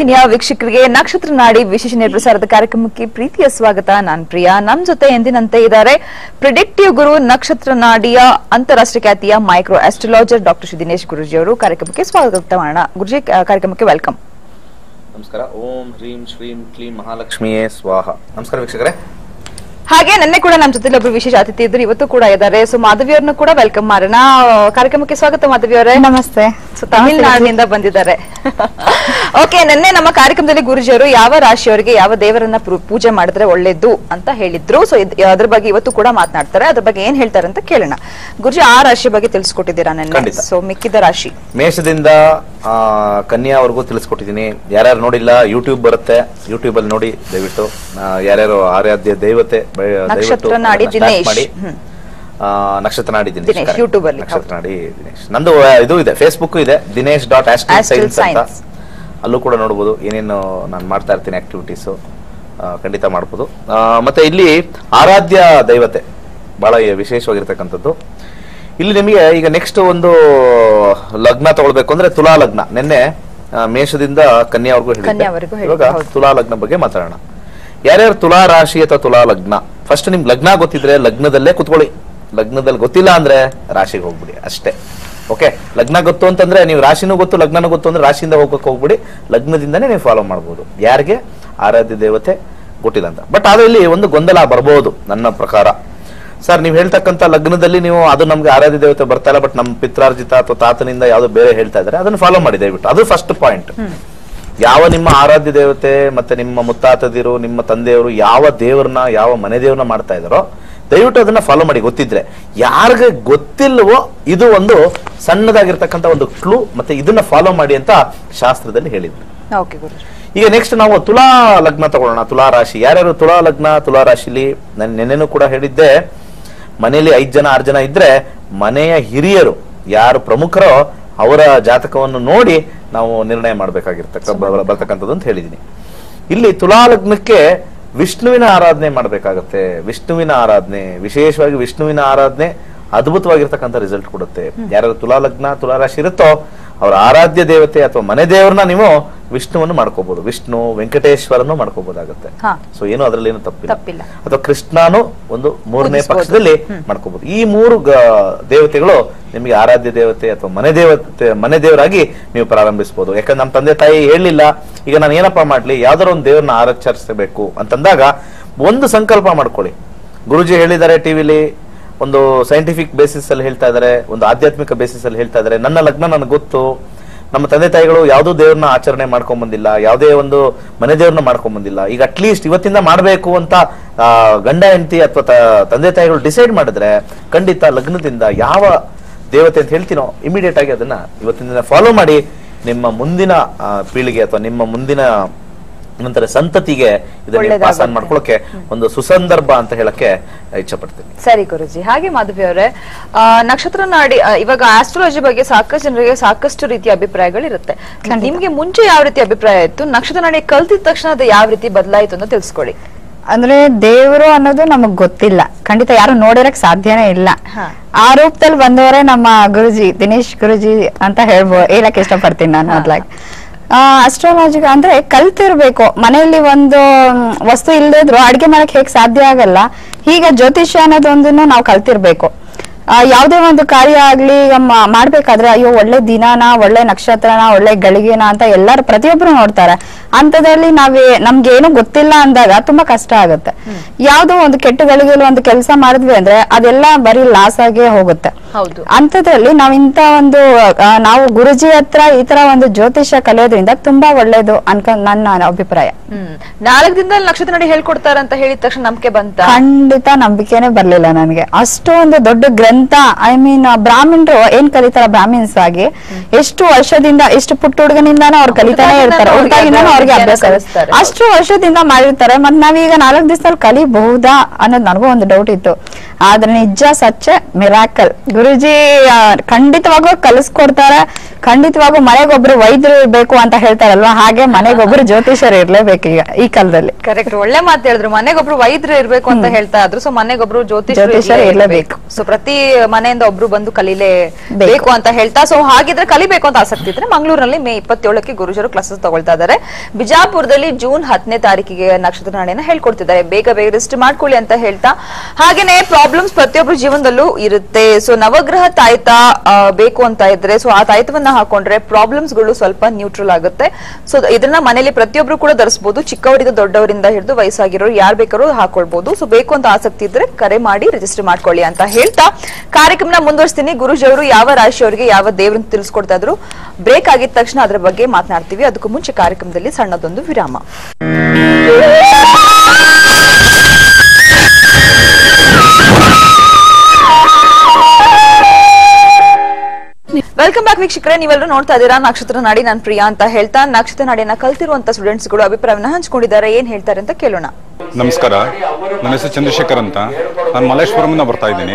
ವಾಹಿನಿಯ ವೀಕ್ಷಕರಿಗೆ ನಕ್ಷತ್ರ ನಾಡಿ ವಿಶೇಷ ನೇರಪ್ರಸಾರದ ಕಾರ್ಯಕ್ರಮಕ್ಕೆ ಪ್ರೀತಿಯ ಸ್ವಾಗತ ನಾನ್ ಪ್ರಿಯಾ ನಮ್ ಜೊತೆ ಎಂದಿನಂತೆ ಇದ್ದಾರೆ ಪ್ರಿಡಿಕ್ಟಿವ್ ಗುರು ನಕ್ಷತ್ರ ನಾಡಿಯ ಅಂತಾರಾಷ್ಟ್ರೀಯ ಖ್ಯಾತಿಯ micro astrologer doctor Shri Dinesh Guruji ಅವರು ಕಾರ್ಯಕ್ರಮಕ್ಕೆ ಸ್ವಾಗತ ಮಾಡೋಣ ಗುರುಜಿ ಆ, ಕಾರ್ಯಕ್ರಮಕ್ಕೆ ವೆಲ್ಕಮ್ ನಮಸ್ಕಾರ ಓಂ ಹ್ರೀಂ ಶ್ರೀಂ ಕ್ಲೀಂ ಮಹಾಲಕ್ಷ್ಮಿಯೇ ಸ್ವಾಹ ನಮಸ್ಕಾರ ವೀಕ್ಷಕರೇ ಹಾಗೆ ನಿನ್ನೆ ಕೂಡ ನಮ್ಮ ಜೊತೆ ಒಬ್ರು ವಿಶೇಷ ಅತಿಥಿ ಇದ್ರು ಇವತ್ತು ಕೂಡ ಇದ್ದಾರೆ ಸೊ ಮಾಧವಿ ಅವ್ರನ್ನು ಕೂಡ ವೆಲ್ಕಮ್ ಮಾಡೋಣ ಕಾರ್ಯಕ್ರಮಕ್ಕೆ ಸ್ವಾಗತ ಮಾಧವಿ ಅವರೇ ನಮಸ್ತೆ ಸೊ ತಮಿಳ್ನಾಡಿನಿಂದ ಬಂದಿದ್ದಾರೆ ಓಕೆ ನಿನ್ನೆ ನಮ್ಮ ಕಾರ್ಯಕ್ರಮದಲ್ಲಿ ಗುರುಜಿಯವರು ಯಾವ ರಾಶಿಯವರಿಗೆ ಯಾವ ದೇವರನ್ನ ಪೂ- ಪೂಜೆ ಮಾಡಿದ್ರೆ ಒಳ್ಳೇದು ಅಂತ ಹೇಳಿದ್ರು ಸೊ ಅದ್ರ ಬಗ್ಗೆ ಇವತ್ತು ಕೂಡ ಮಾತನಾಡ್ತಾರೆ ಅದ್ರ ಬಗ್ಗೆ ಏನ್ ಹೇಳ್ತಾರೆ ಅಂತ ಕೇಳೋಣ ಗುರುಜಿ ಆ ರಾಶಿ ಬಗ್ಗೆ ತಿಳಿಸ್ಕೊಟ್ಟಿದ್ದೀರಾ ನಿನ್ನೆ ಖಂಡಿತ. ಸೊ ಮಿಕ್ಕಿದ ರಾಶಿ ಮೇಷದಿಂದ ಆ, ಕನ್ಯಾವರೆಗೂ ತಿಳಿಸ್ಕೊಟ್ಟಿದ್ದೀನಿ ಯಾರ್ಯಾರು ನೋಡಿಲ್ಲ ಯೂಟ್ಯೂಬ್ ಬರುತ್ತೆ ಯೂಟ್ಯೂಬ್ ಅಲ್ಲಿ ನೋಡಿ ದಯವಿಟ್ಟು ಆ, ಯಾರ್ಯಾರು ಆರಾಧ್ಯ ದೈವತೆ ಬ- ದಯವಿಟ್ಟು ನಕ್ಷತ್ರ ನಾಡಿ ಅದನ್ನ start ದಿನೇಶ್. ಮಾಡಿ ಹ್ಮ್. ಆ, ನಕ್ಷತ್ರ ನಾಡಿ ದಿನೇಶ್ ದಿನೇಶ್, correct. YouTube ಅಲ್ಲಿ, ನಕ್ಷತ್ರ ನಾಡಿ ದಿನೇಶ್ ನಂದು ಆ, ಇದು ಇದೆ ಫೇಸ್ಬುಕ್ ಇದೆ ದಿನೇಶ್ ಡಾಟ್ Astral ಸೈನ್ಸ್ ಅಂತ Science. ಅಲ್ಲೂ ಕೂಡ ನೋಡ್ಬೋದು ಏನೇನು ನಾನು ಮಾಡ್ತಾ ಇರ್ತೀನಿ ಆಕ್ಟಿವಿಟೀಸು ಖಂಡಿತ ಮಾಡ್ಬೋದು ಆ, ಮತ್ತೆ ಇಲ್ಲಿ ಆರಾಧ್ಯ ದೈವತೆ ಬಹಳ ವಿಶೇಷವಾಗಿರ್ತಕ್ಕಂಥದ್ದು ಇಲ್ಲಿ ನಿಮಗೆ ಈಗ ನೆಕ್ಸ್ಟ್ ಒಂದು ಲಗ್ನ ತಗೊಳ್ಬೇಕು ಅಂದ್ರೆ ತುಲಾ ಲಗ್ನ ನಿನ್ನೆ ಆ, ಮೇಷದಿಂದ ಕನ್ಯಾವರೆಗೂ ಕನ್ಯಾವರೆಗೂ ಹೇಳಿದ್ದೆ ಹೇಳಿದ್ದೆ, ಇವಾಗ ಹೌದು. ತುಲಾ ಲಗ್ನ ಬಗ್ಗೆ ಮಾತಾಡೋಣ ಯಾರ್ಯಾರು ತುಲಾ ರಾಶಿ ಅಥವಾ ತುಲಾ ಲಗ್ನ ಫಸ್ಟ್ ನಿಮ್ಗೆ ಲಗ್ನ ಗೊತ್ತಿದ್ರೆ ಲಗ್ನದಲ್ಲೇ ಕುತ್ಕೊಳ್ಳಿ ಲಗ್ನದಲ್ಲಿ ಗೊತ್ತಿಲ್ಲ ಅಂದ್ರೆ ರಾಶಿಗೆ ಹೋಗ್ಬಿಡಿ ಅಷ್ಟೇ ಓಕೆ ಲಗ್ನ ಗೊತ್ತು ಅಂತಂದ್ರೆ ನೀವು ರಾಶಿನೂ ಗೊತ್ತು ಲಗ್ನನೂ ಗೊತ್ತು ಅಂದ್ರೆ ರಾಶಿಯಿಂದ ಹೋಗಕ್ಕೆ ಹೋಗ್ಬಿಡಿ ಲಗ್ನದಿಂದನೇ ನೀವು ಫಾಲೋ ಮಾಡ್ಬೋದು ಯಾರಿಗೆ ಆರಾಧ್ಯ ದೇವತೆ ಗೊತ್ತಿಲ್ಲ ಅಂತ ಬಟ್ ಆದ್ರೆ ಇಲ್ಲಿ ಒಂದು ಗೊಂದಲ ಬರ್ಬೋದು ನನ್ನ ಪ್ರಕಾರ ಸರ್ ನೀವು ಹೇಳ್ತಕ್ಕಂಥ ಲಗ್ನದಲ್ಲಿ ನೀವು ಅದು ನಮ್ಗೆ ಆರಾಧ್ಯ ದೇವತೆ ಬರ್ತಾ ಇಲ್ಲ ಬಟ್ ನಮ್ಮ ಪಿತ್ರಾರ್ಜಿತ ಅಥವಾ ತಾತನಿಂದ ಯಾವ್ದು ಬೇರೆ ಹೇಳ್ತಾ ಇದ್ದಾರೆ ಅದನ್ನು ಫಾಲೋ ಮಾಡಿ ದಯವಿಟ್ಟು ಅದು ಫಸ್ಟ್ ಪಾಯಿಂಟ್ ಯಾವ ನಿಮ್ಮ ಆರಾಧ್ಯ ದೇವತೆ ಮತ್ತೆ ನಿಮ್ಮ ಮುತ್ತಾತದಿರು ನಿಮ್ಮ ತಂದೆಯವರು ಯಾವ ದೇವ್ರನ್ನ ಯಾವ ಮನೆ ದೇವ್ರನ್ನ ಮಾಡ್ತಾ ಇದಾರೋ ದಯವಿಟ್ಟು ಅದನ್ನ ಫಾಲೋ ಮಾಡಿ ಗೊತ್ತಿದ್ರೆ ಯಾರಿಗೆ ಗೊತ್ತಿಲ್ವೋ ಇದು ಒಂದು ಸಣ್ಣದಾಗಿರ್ತಕ್ಕಂಥ ಒಂದು ಕ್ಲೂ ಮತ್ತೆ ಇದನ್ನ ಫಾಲೋ ಮಾಡಿ ಅಂತ ಶಾಸ್ತ್ರದಲ್ಲಿ ಹೇಳಿದ್ರು ಓಕೆ ಗುರುಜಿ ಈಗ ನೆಕ್ಸ್ಟ್ ನಾವು ತುಲಾ ಲಗ್ನ ತಗೊಳ್ಳೋಣ ತುಲಾ ರಾಶಿ ಯಾರ್ಯಾರು ತುಲಾ ಲಗ್ನ ತುಲಾ ರಾಶಿಲಿ ನಾನು ನೆನ್ನೆನೂ ಕೂಡ ಹೇಳಿದ್ದೆ ಮನೆಯಲ್ಲಿ ಐದ್ ಜನ ಆರು ಜನ ಇದ್ರೆ ಮನೆಯ ಹಿರಿಯರು ಯಾರು ಪ್ರಮುಖರೋ ಅವರ ಜಾತಕವನ್ನು ನೋಡಿ ನಾವು ನಿರ್ಣಯ ಮಾಡಬೇಕಾಗಿರ್ತಕ್ಕ ಬರ್ತಕ್ಕಂಥದ್ದು ಅಂತ ಹೇಳಿದೀನಿ ಇಲ್ಲಿ ತುಲಾ ಲಗ್ನಕ್ಕೆ ವಿಷ್ಣುವಿನ ಆರಾಧನೆ ಮಾಡಬೇಕಾಗತ್ತೆ ವಿಷ್ಣುವಿನ ಆರಾಧನೆ ವಿಶೇಷವಾಗಿ ವಿಷ್ಣುವಿನ ಆರಾಧನೆ ಅದ್ಭುತವಾಗಿರ್ತಕ್ಕಂಥ ರಿಸಲ್ಟ್ ಕೊಡುತ್ತೆ ಯಾರು ತುಲಾ ಲಗ್ನ ತುಲಾ ರಾಶಿ ಇರುತ್ತೋ ಅವರ ಆರಾಧ್ಯ ದೇವತೆ ಅಥವಾ ಮನೆ ದೇವರನ್ನ ನೀವು ವಿಷ್ಣುವನ್ನು ಮಾಡ್ಕೋಬಹುದು ವಿಷ್ಣು ವೆಂಕಟೇಶ್ವರನ್ನು ಮಾಡ್ಕೋಬಹುದಾಗುತ್ತೆ ಹಾ. ಸೊ ಏನು ಅದರಲ್ಲಿ ಏನು ತಪ್ಪಿಲ್ಲ ತಪ್ಪಿಲ್ಲ. ಅಥವಾ ಕೃಷ್ಣನು ಒಂದು ಮೂರನೇ ಪೂಜಿಸ್ಬೋದು. ಪಕ್ಷದಲ್ಲಿ ಮಾಡ್ಕೋಬಹುದು ಈ ಮೂರು ಗ- ದೇವತೆಗಳು ನಿಮಗೆ ಆರಾಧ್ಯ ದೇವತೆ ಅಥವಾ ಮನೆ ದೇವತೆ ಮನೆ ದೇವರಾಗಿ ನೀವು ಪ್ರಾರಂಭಿಸಬಹುದು ಯಾಕಂದ್ರೆ ನಮ್ಮ ತಂದೆ ತಾಯಿ ಹೇಳಿಲ್ಲ ಈಗ ನಾನು ಏನಪ್ಪಾ ಮಾಡ್ಲಿ ಯಾವ್ದಾರ ಒಂದು ದೇವ್ರನ್ನ ಆರಾಧಿಸಬೇಕು ಅಂತಂದಾಗ ಒಂದು ಸಂಕಲ್ಪ ಮಾಡ್ಕೊಳ್ಳಿ ಗುರುಜಿ ಹೇಳಿದ್ದಾರೆ ಟಿವಿಲಿ ಒಂದು ಸೈಂಟಿಫಿಕ್ ಬೇಸಿಸ್ ಅಲ್ಲಿ ಹೇಳ್ತಾ ಇದ್ದಾರೆ ಒಂದು ಆಧ್ಯಾತ್ಮಿಕ ಬೇಸಿಸ್ ಅಲ್ಲಿ ಹೇಳ್ತಾ ಇದ್ದಾರೆ ನನ್ನ ಲಗ್ನ ನನಗೆ ಗೊತ್ತು ನಮ್ಮ ತಂದೆ ತಾಯಿಗಳು ಯಾವುದೋ ದೇವ್ರನ್ನ ಆಚರಣೆ ಮಾಡ್ಕೊಂಡ್ ಬಂದಿಲ್ಲ ಯಾವುದೇ ಒಂದು ಮನೆ ದೇವ್ರನ್ನ ಮಾಡ್ಕೊಂಡ್ ಬಂದಿಲ್ಲ ಈಗ ಅಟ್ಲೀಸ್ಟ್ ಇವತ್ತಿಂದ ಮಾಡಬೇಕು ಅಂತ ಆ, ಗಂಡ ಹೆಂಡತಿ ಅಥವಾ ತಂದೆ ತಾಯಿಗಳು ಡಿಸೈಡ್ ಮಾಡಿದ್ರೆ ಖಂಡಿತ ಲಗ್ನದಿಂದ ಯಾವ ದೇವತೆ ಅಂತ ಹೇಳ್ತೀನೋ ಇಮಿಡಿಯೇಟ್ ಆಗಿ ಅದನ್ನ ಇವತ್ತಿನ ಫಾಲೋ ಮಾಡಿ ನಿಮ್ಮ ಮುಂದಿನ ಆ, ಪೀಳಿಗೆ ಅಥವಾ ನಿಮ್ಮ ಮುಂದಿನ ನಂತರ ಸಂತತಿಗೆ ಇದನ್ನ ಪಾಸ್ ಒಳ್ಳೇದಾಗುತ್ತೆ. ಆನ್ ಮಾಡ್ಕೊಳ್ಳೋಕೆ ಒಂದು ಸುಸಂದರ್ಭ ಅಂತ ಹೇಳಕ್ಕೆ ಇಚ್ಛೆ ಪಡ್ತೀನಿ ಸರಿ ಗುರುಜಿ ಹಾಗೆ ಮಾಧವಿ ಅವರೇ ಆ, ನಕ್ಷತ್ರ ನಾಡಿ ಆ, ಇವಾಗ ಆಸ್ಟ್ರಾಲಜಿ ಬಗ್ಗೆ ಸಾಕಷ್ಟು ಜನರಿಗೆ ಸಾಕಷ್ಟು ರೀತಿಯ ಅಭಿಪ್ರಾಯಗಳಿರುತ್ತೆ ನಿಮ್ಗೆ ಮುಂಚೆ ಯಾವ ರೀತಿ ಅಭಿಪ್ರಾಯ ಇತ್ತು ನಕ್ಷತ್ರ ನಾಡಿ ಕಲ್ತಿದ ತಕ್ಷಣ ಅದು ಯಾವ ರೀತಿ ಬದಲಾಯಿತು ಅಂತ ತಿಳಿಸ್ಕೊಡಿ ಅಂದ್ರೆ ದೇವರು ಅನ್ನೋದು ನಮಗ್ ಗೊತ್ತಿಲ್ಲ ಖಂಡಿತ ಯಾರು ನೋಡಿರಕ್ ಸಾಧ್ಯನೇ ಇಲ್ಲ ಹಾ. ಆ ರೂಪದಲ್ಲಿ ಬಂದವರೇ ನಮ್ಮ ಗುರುಜಿ ದಿನೇಶ್ ಗುರುಜಿ ಅಂತ ಹೇಳ್ಬೋ ಹೇಳಕ್ ಇಷ್ಟಪಡ್ತೀನಿ ನಾನು ಮೊದ್ಲಾಗಿ ಅಸ್ಟ್ರಾಲಜಿ ಅಂದ್ರೆ ಕಲ್ತಿರ್ಬೇಕು ಮನೆಯಲ್ಲಿ ಒಂದು ಮ್, ವಸ್ತು ಇಲ್ಲದೆ ಇದ್ರು ಅಡ್ಗೆ ಮಾಡಕ್ ಹೇಗ್ ಸಾಧ್ಯ ಆಗಲ್ಲ ಈಗ ಜ್ಯೋತಿಷ್ಯ ಅನ್ನೋದೊಂದನ್ನು ನಾವು ಕಲ್ತಿರ್ಬೇಕು ಆ, ಯಾವುದೇ ಒಂದು ಕಾರ್ಯ ಆಗ್ಲಿ ಈಗ ಮ- ಮಾಡ್ಬೇಕಾದ್ರೆ ಅಯ್ಯೋ ಒಳ್ಳೆ ದಿನಾನ ಒಳ್ಳೆ ನಕ್ಷತ್ರನ ಒಳ್ಳೆ ಗಳಿಗೆನ ಅಂತ ಎಲ್ಲರೂ ಪ್ರತಿಯೊಬ್ರು ನೋಡ್ತಾರೆ ಅಂತದ್ರಲ್ಲಿ ನಾವೇ ನಮ್ಗೆ ಏನು ಗೊತ್ತಿಲ್ಲ ಅಂದಾಗ ತುಂಬಾ ಕಷ್ಟ ಆಗುತ್ತೆ ಯಾವ್ದೋ ಒಂದು ಕೆಟ್ಟ ಗಳಿಗೆಯಲ್ಲಿ ಒಂದು ಕೆಲಸ ಮಾಡಿದ್ವಿ ಅಂದ್ರೆ ಅದೆಲ್ಲ ಬರೀ ಲಾಸ್ ಆಗೇ ಹೋಗುತ್ತೆ ಹೌದು ಅಂತದ್ರಲ್ಲಿ ನಾವ್ ಇಂತ ಒಂದು ಆ, ನಾವು ಗುರುಜಿ ಹತ್ರ ಈ ತರ ಒಂದು ಜ್ಯೋತಿಷ್ಯ ಕಲಿಯೋದ್ರಿಂದ ತುಂಬಾ ಒಳ್ಳೇದು ಅನ್ಕೊಂಡ್ ನನ್ನ ಅಭಿಪ್ರಾಯ ಹ್ಮ್ ನಾಲ್ಕು ದಿನದಲ್ಲಿ ನಕ್ಷತ್ರ ನಾಡಿ ಹೇಳ್ಕೊಡ್ತಾರ ಅಂತ ಹೇಳಿದ ತಕ್ಷಣ ನಂಬಿಕೆ ಬಂತ ಖಂಡಿತ ನಂಬಿಕೆನೆ ಬರ್ಲಿಲ್ಲ ನನಗೆ ಅಷ್ಟು ಒಂದು ದೊಡ್ಡ ಗ್ರಂಥ ಐ ಮೀನ್ ಬ್ರಾಹ್ಮಣರು ಏನ್ ಕಲಿತಾರ ಬ್ರಾಹ್ಮಿನ್ಸ್ ಆಗಿ ಎಷ್ಟು ವರ್ಷದಿಂದ ಎಷ್ಟು ಪುಟ್ಟ ಹುಡುಗನಿಂದಾನು ಅವ್ರು ಕಲಿತಾನೆ ಹುಟ್ದಾಗಿಂದಾನು ಇರ್ತಾರೆ ಅವ್ರಿಗೆ ಹುಟ್ಟಾಗಿಂದಾನು ಅದು ಅವ್ರಿಗೆ ವಿಜ್ಞಾನ ಅಭ್ಯಾಸ ಇದೆ. ಕಲಿಸ್ತಾರೆ. ಅಷ್ಟು ವರ್ಷದಿಂದ ಮಾಡಿರ್ತಾರೆ ಮತ್ ನಾವೀಗ ನಾಲ್ಕು ದಿವಸದಲ್ಲಿ ಕಲಿಬಹುದಾ ಅನ್ನೋದು ನನಗೂ ಒಂದು ಡೌಟ್ ಇತ್ತು ಆದ್ರೆ ನಿಜ ಸಚ್ಚ ಮಿರಾಕಲ್ ಗುರುಜಿ ಆ, ಖಂಡಿತವಾಗೂ ಕಲಿಸ್ಕೊಡ್ತಾರೆ ಖಂಡಿತವಾಗೂ ಮನೆಗೊಬ್ರು ವೈದ್ಯರು ಇರ್ಬೇಕು ಅಂತ ಹೇಳ್ತಾರಲ್ವಾ ಹಾಗೆ ಮನೆಗೊಬ್ರು ಜ್ಯೋತಿಷರು ಇರ್ಲೇಬೇಕು ಈಗ ಈ ಕಾಲದಲ್ಲಿ ಕರೆಕ್ಟ್ ಒಳ್ಳೆ ಮಾತು ಹೇಳಿದ್ರು ಮನೆಗೊಬ್ರು ವೈದ್ಯರು ಇರ್ಬೇಕು ಅಂತ ಹೇಳ್ತಾ ಇದ್ರು ಸೊ ಮನೆಗೊಬ್ರು ಜ್ಯೋತಿಷರು ಜ್ಯೋತಿಷ್ಯರು ಇರ್ಲೇಬೇಕು ಇರ್ಲೇಬೇಕು. ಸೊ ಪ್ರತಿ ಮನೆಯಿಂದ ಒಬ್ರು ಬಂದು ಕಲೀಲೇ ಬೇಕು ಅಂತ ಹೇಳ್ತಾ ಸೊ ಹಾಗಿದ್ರೆ ಕಲಿಬೇಕು ಅಂತ ಆಸಕ್ತಿ ಇದ್ರೆ ಮಂಗಳೂರಿನಲ್ಲಿ ಮೇ ಇಪ್ಪತ್ತೇಳಕ್ಕೆ ಗುರುಜರು ಕ್ಲಾಸಸ್ ತಗೊಳ್ತಾ ಇದ್ದಾರೆ ಬಿಜಾಪುರದಲ್ಲಿ ಜೂನ್ ಹತ್ತನೇ ತಾರೀಕಿಗೆ ನಕ್ಷತ್ರ ನಾಣ್ಯನ ಹೇಳ್ಕೊಡ್ತಿದ್ದಾರೆ ಬೇಗ ಬೇಗ ರಿಜಿಸ್ಟರ್ ಮಾಡ್ಕೊಳ್ಳಿ ಅಂತ ಹೇಳ್ತಾ ಹಾಗೇನೆ ಪ್ರಾಬ್ಲಮ್ಸ್ ಪ್ರತಿಯೊಬ್ಬರ ಜೀವನದಲ್ಲೂ ಇರುತ್ತೆ ಸೊ ನವಗ್ರಹ ತಾಯ್ತ ಆ, ಬೇಕು ಅಂತ ಇದ್ರೆ ಸೊ ಆ ತಾಯ್ತವನ್ನ ಹಾಕೊಂಡ್ರೆ ಪ್ರಾಬ್ಲಮ್ಸ್ ಗಳು ಸ್ವಲ್ಪ ನ್ಯೂಟ್ರಲ್ ಆಗುತ್ತೆ ಸೊ ಇದನ್ನ ಮನೇಲಿ ಪ್ರತಿಯೊಬ್ರು ಕೂಡ ಧರಿಸಬಹುದು ಚಿಕ್ಕವರಿಂದ ದೊಡ್ಡವರಿಂದ ಹಿಡಿದು ವಯಸ್ಸಾಗಿರೋರು ಯಾರು ಬೇಕಾದ್ರೂ ಹಾಕೊಳ್ಬಹುದು ಸೊ ಬೇಕು ಅಂತ ಆಸಕ್ತಿ ಇದ್ರೆ ಕರೆ ಮಾಡಿ ರಿಜಿಸ್ಟರ್ ಮಾಡ್ಕೊಳ್ಳಿ ಅಂತ ಹೇಳ್ತಾ ಕಾರ್ಯಕ್ರಮನ ಮುಂದುವರಿಸ್ತೀನಿ ಗುರುಜಿ ಅವರು ಯಾವ ರಾಶಿಯವರಿಗೆ ಯಾವ ದೇವ್ರನ್ನ ತಿಳಿಸ್ಕೊಡ್ತಾ ಇದ್ರು ಬ್ರೇಕ್ ಆಗಿದ ತಕ್ಷಣ ಅದರ ಬಗ್ಗೆ ಮಾತನಾಡ್ತೀವಿ ಅದಕ್ಕೂ ಮುಂಚೆ ಕಾರ್ಯಕ್ರಮದಲ್ಲಿ ಸಣ್ಣದೊಂದು ವಿರಾಮ ವೆಲ್ಕಮ್ ಬ್ಯಾಕ್ ವೀಕ್ಷಕರೇ ನೀವೆಲ್ಲರೂ ನೋಡ್ತಾ ಇದ್ದೀರಾ ನಕ್ಷತ್ರ ನಾಡಿ ನಾನು ಪ್ರಿಯಾ ಅಂತ ಹೇಳ್ತಾ ನಕ್ಷತ್ರ ನಾಡಿನ ಕಲ್ತಿರುವಂತ ಸ್ಟೂಡೆಂಟ್ಸ್ ಗಳು ಅಭಿಪ್ರಾಯವನ್ನ ಹಂಚ್ಕೊಂಡಿದ್ದಾರೆ ಏನ್ ಹೇಳ್ತಾರೆ ಅಂತ ಕೇಳೋಣ ನಮಸ್ಕಾರ ನನ್ನ ಹೆಸರು ಚಂದ್ರಶೇಖರ್ ಅಂತ ನಾನು ಮಲ್ಲೇಶ್ವರಂನ ಬರ್ತಾ ಇದ್ದೀನಿ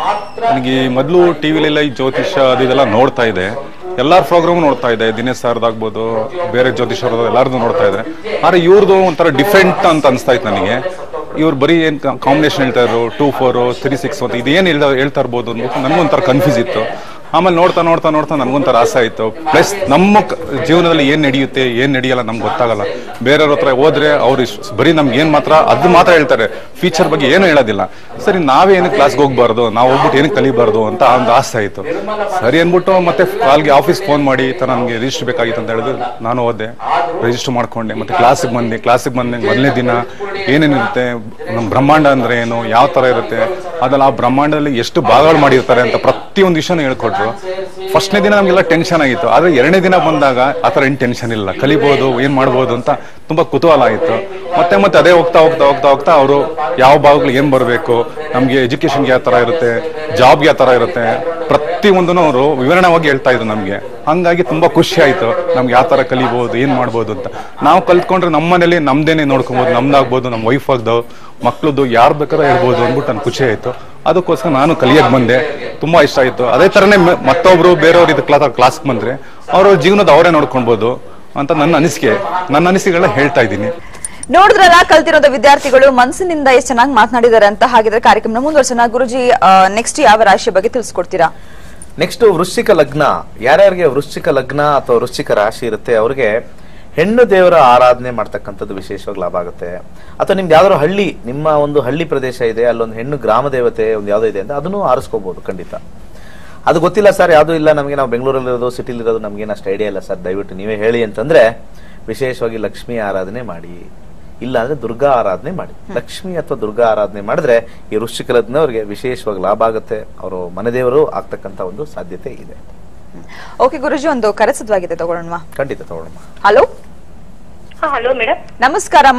ನನಗೆ ಮೊದಲು ಟಿ ವಿಲೆಲ್ಲ ಈ ಜ್ಯೋತಿಷ ಅದು ಇದೆಲ್ಲ ನೋಡ್ತಾ ಇದೆ ಎಲ್ಲರ ಪ್ರೋಗ್ರಾಮ್ ನೋಡ್ತಾ ಇದೆ ದಿನೇಶ್ ಸರ್ದಾಗ್ಬೋದು ಬೇರೆ ಜ್ಯೋತಿಷರದು ಎಲ್ಲರದು ನೋಡ್ತಾ ಇದ್ದಾರೆ ಆದರೆ ಇವ್ರದ್ದು ಒಂಥರ ಡಿಫ್ರೆಂಟ್ ಅಂತ ಅನಿಸ್ತಾ ಇತ್ತು ನನಗೆ ಇವ್ರು ಬರೀ ಏನು ಕಾಂಬಿನೇಷನ್ ಹೇಳ್ತಾ ಇದ್ರು ಟೂ ಫೋರು ತ್ರೀ ಸಿಕ್ಸ್ ಅಂತ ಇದೇನು ಹೇಳ್ತಾ ಹೇಳ್ತಾ ಇರ್ಬೋದು ಅಂದ್ಬಿಟ್ಟು ನನಗೊಂಥರ ಕನ್ಫ್ಯೂಸ್ ಇತ್ತು ಆಮೇಲೆ ನೋಡ್ತಾ ನೋಡ್ತಾ ನೋಡ್ತಾ ನನಗೊಂಥರ ಆಸೆ ಆಯಿತು ಪ್ಲಸ್ ನಮ್ಮ ಕ- ಜೀವನದಲ್ಲಿ ಏನು ನಡೆಯುತ್ತೆ ಏನು ನಡೆಯಲ್ಲ ನಮ್ಗೆ ಗೊತ್ತಾಗಲ್ಲ ಬೇರೆಯವ್ರ ಹತ್ರ ಹೋದ್ರೆ ಅವ್ರು ಇಷ್ಟ್- ಬರೀ ನಮ್ಗೆ ಏನು ಮಾತ್ರ ಅದು ಮಾತ್ರ ಹೇಳ್ತಾರೆ ಫ್ಯೂಚರ್ ಬಗ್ಗೆ ಏನು ಹೇಳೋದಿಲ್ಲ ಸರಿ ನಾವೇನು ಕ್ಲಾಸ್ಗೆ ಹೋಗ್ಬಾರ್ದು ನಾವು ಹೋಗ್ಬಿಟ್ಟು ಏನು ಕಲಿಬಾರ್ದು ಅಂತ ಒಂದು ಆಸೆ ಆಯಿತು ಸರಿ ಅಂದ್ಬಿಟ್ಟು ಮತ್ತೆ ಕಾಲ್ಗೆ ಆಫೀಸ್ ಫೋನ್ ಮಾಡಿ ಈ ಥರ ನನಗೆ ರಿಜಿಸ್ಟರ್ ಬೇಕಾಗಿತ್ತು ಅಂತ ಹೇಳಿದ್ರು ನಾನು ಹೋದೆ ರಿಜಿಸ್ಟರ್ ಮಾಡ್ಕೊಂಡೆ ಮತ್ತೆ ಕ್ಲಾಸಿಗೆ ಬಂದೆ ಕ್ಲಾಸಿಗೆ ಬಂದೆ ಮೊದಲನೇ ದಿನ ಏನೇನಿರುತ್ತೆ ನಮ್ಮ ಬ್ರಹ್ಮಾಂಡ ಅಂದ್ರೆ ಏನು ಯಾವ ಥರ ಇರುತ್ತೆ ಅದಲ್ಲ ಆ ಬ್ರಹ್ಮಾಂಡದಲ್ಲಿ ಎಷ್ಟು ಭಾಗಗಳು ಮಾಡಿರ್ತಾರೆ ಅಂತ ಪ್ರತಿಯೊಂದು ವಿಷಯನೂ ಹೇಳ್ಕೊಟ್ರು ಫಸ್ಟ್ನೇ ದಿನ ನಮಗೆಲ್ಲ ಟೆನ್ಷನ್ ಆಗಿತ್ತು ಆದರೆ ಎರಡನೇ ದಿನ ಬಂದಾಗ ಆ ಥರ ಏನು ಟೆನ್ಷನ್ ಇಲ್ಲ ಕಲಿಬೋದು ಏನು ಮಾಡ್ಬೋದು ಅಂತ ತುಂಬ ಕುತೂಹಲ ಆಯಿತು ಮತ್ತೆ ಮತ್ತೆ ಅದೇ ಹೋಗ್ತಾ ಹೋಗ್ತಾ ಹೋಗ್ತಾ ಹೋಗ್ತಾ ಅವರು ಯಾವ ಭಾಗಗಳು ಏನು ಬರಬೇಕು ನಮಗೆ ಎಜುಕೇಷನ್ಗೆ ಯಾವ ಥರ ಇರುತ್ತೆ ಜಾಬ್ಗೆ ಯಾವ ಥರ ಇರುತ್ತೆ ಪ್ರತಿಯೊಂದನ್ನು ಅವರು ವಿವರಣವಾಗಿ ಹೇಳ್ತಾ ಇದ್ರು ನಮಗೆ ಹಂಗಾಗಿ ತುಂಬಾ ಖುಷಿ ಆಯ್ತು ನಮ್ಗೆ ಯಾವ ತರ ಕಲಿಬಹುದು ಏನ್ ಮಾಡ್ಬೋದು ಅಂತ ನಾವು ಕಲ್ತ್ಕೊಂಡ್ರೆ ನಮ್ಮ ಮನೇಲಿ ನಮ್ದೇನೆ ನೋಡ್ಕೊಬೋದು ನಮ್ದಾಗ್ಬೋದು ನಮ್ಮ ವೈಫ್ ಆಗ್ದು ಮಕ್ಳದ್ದು ಯಾರು ಬೇಕಾದ್ರೆ ಹೇಳ್ಬೋದು ಅಂದ್ಬಿಟ್ಟು ನನ್ಗೆ ಖುಷಿ ಆಯ್ತು ಅದಕ್ಕೋಸ್ಕರ ನಾನು ಕಲಿಯಕ್ ಬಂದೆ ತುಂಬಾ ಇಷ್ಟ ಆಯ್ತು ಅದೇ ತರನೇ ಮ- ಮತ್ತೊಬ್ರು ಬೇರೆಯವ್ರು ಇದು ಕ್ಲಾಸ್ ಕ್ಲಾಸ್ಗೆ ಬಂದ್ರೆ ಅವ್ರ ಜೀವನದ ಅವರೇ ನೋಡ್ಕೊಳ್ಬೋದು ಅಂತ ನನ್ನ ಅನಿಸಿಕೆ ನನ್ನ ಅನಿಸಿಕೆಗಳನ್ನ ಹೇಳ್ತಾ ಇದ್ದೀನಿ ನೋಡಿದ್ರಲ್ಲ ಕಲ್ತಿರೋದ ವಿದ್ಯಾರ್ಥಿಗಳು ಮನಸ್ಸಿನಿಂದ ಎಷ್ಟು ಚೆನ್ನಾಗಿ ಮಾತನಾಡಿದ್ದಾರೆ ಅಂತ ಹಾಗಿದ್ರೆ ಕಾರ್ಯಕ್ರಮ ಮುಂದುವರ್ಸೋಣ ಗುರುಜಿ ನೆಕ್ಸ್ಟ್ ಯಾವ ರಾಶಿಯ ಬಗ್ಗೆ ತಿಳಿಸ್ಕೊಡ್ತೀರಾ ನೆಕ್ಸ್ಟ್ ವೃಶ್ಚಿಕ ಲಗ್ನ ಯಾರ್ಯಾರಿಗೆ ವೃಶ್ಚಿಕ ಲಗ್ನ ಅಥವಾ ವೃಶ್ಚಿಕ ರಾಶಿ ಇರುತ್ತೆ ಅವ್ರಿಗೆ ಹೆಣ್ಣು ದೇವರ ಆರಾಧನೆ ಮಾಡ್ತಕ್ಕಂಥದ್ದು ವಿಶೇಷವಾಗಿ ಲಾಭ ಆಗುತ್ತೆ ಅಥವಾ ನಿಮ್ದು ಯಾವ್ದಾದ್ರು ಹಳ್ಳಿ ನಿಮ್ಮ ಒಂದು ಹಳ್ಳಿ ಪ್ರದೇಶ ಇದೆ ಅಲ್ಲೊಂದು ಹೆಣ್ಣು ಗ್ರಾಮ ದೇವತೆ ಒಂದು ಯಾವ್ದೋ ಇದೆ ಅಂತ ಅದನ್ನು ಆರಿಸ್ಕೋಬಹುದು ಖಂಡಿತ ಅದು ಗೊತ್ತಿಲ್ಲ ಸರ್ ಯಾವುದು ಇಲ್ಲ ನಮಗೆ ನಾವು ಬೆಂಗಳೂರಲ್ಲಿ ಇರೋದು ಸಿಟಿಲಿ ಇರೋದು ನಮಗೇನು ಅಷ್ಟು ಐಡಿಯಾ ಇಲ್ಲ ಸರ್ ದಯವಿಟ್ಟು ನೀವೇ ಹೇಳಿ ಅಂತಂದ್ರೆ ವಿಶೇಷವಾಗಿ ಲಕ್ಷ್ಮಿ ಆರಾಧನೆ ಮಾಡಿ ಇಲ್ಲ ಅಂದ್ರೆ ದುರ್ಗಾ ಆರಾಧನೆ ಮಾಡಿ ಲಕ್ಷ್ಮಿ ಅಥವಾ ದುರ್ಗಾ ಆರಾಧನೆ ಮಾಡಿದ್ರೆ ಈ ವೃಶ್ಚಿಕ ಲಗ್ನವರಿಗೆ ವಿಶೇಷವಾಗಿ ಲಾಭ ಆಗುತ್ತೆ ಅವರು ಮನೆದೇವರು ಆಗ್ತಕ್ಕಂಥ ಒಂದು ಸಾಧ್ಯತೆ ಇದೆ ಓಕೆ ಗುರುಜಿ ಒಂದು ಕರೆಸದ್ವಾಗಿದೆ ತಗೊಳ್ಳೋಣ ಖಂಡಿತ ತಗೊಳ್ಳಮ್ಮ ಹಲೋ ಹಾ ಹಲೋ ಮೇಡಮ್ ನಮಸ್ಕಾರಮ್ಮ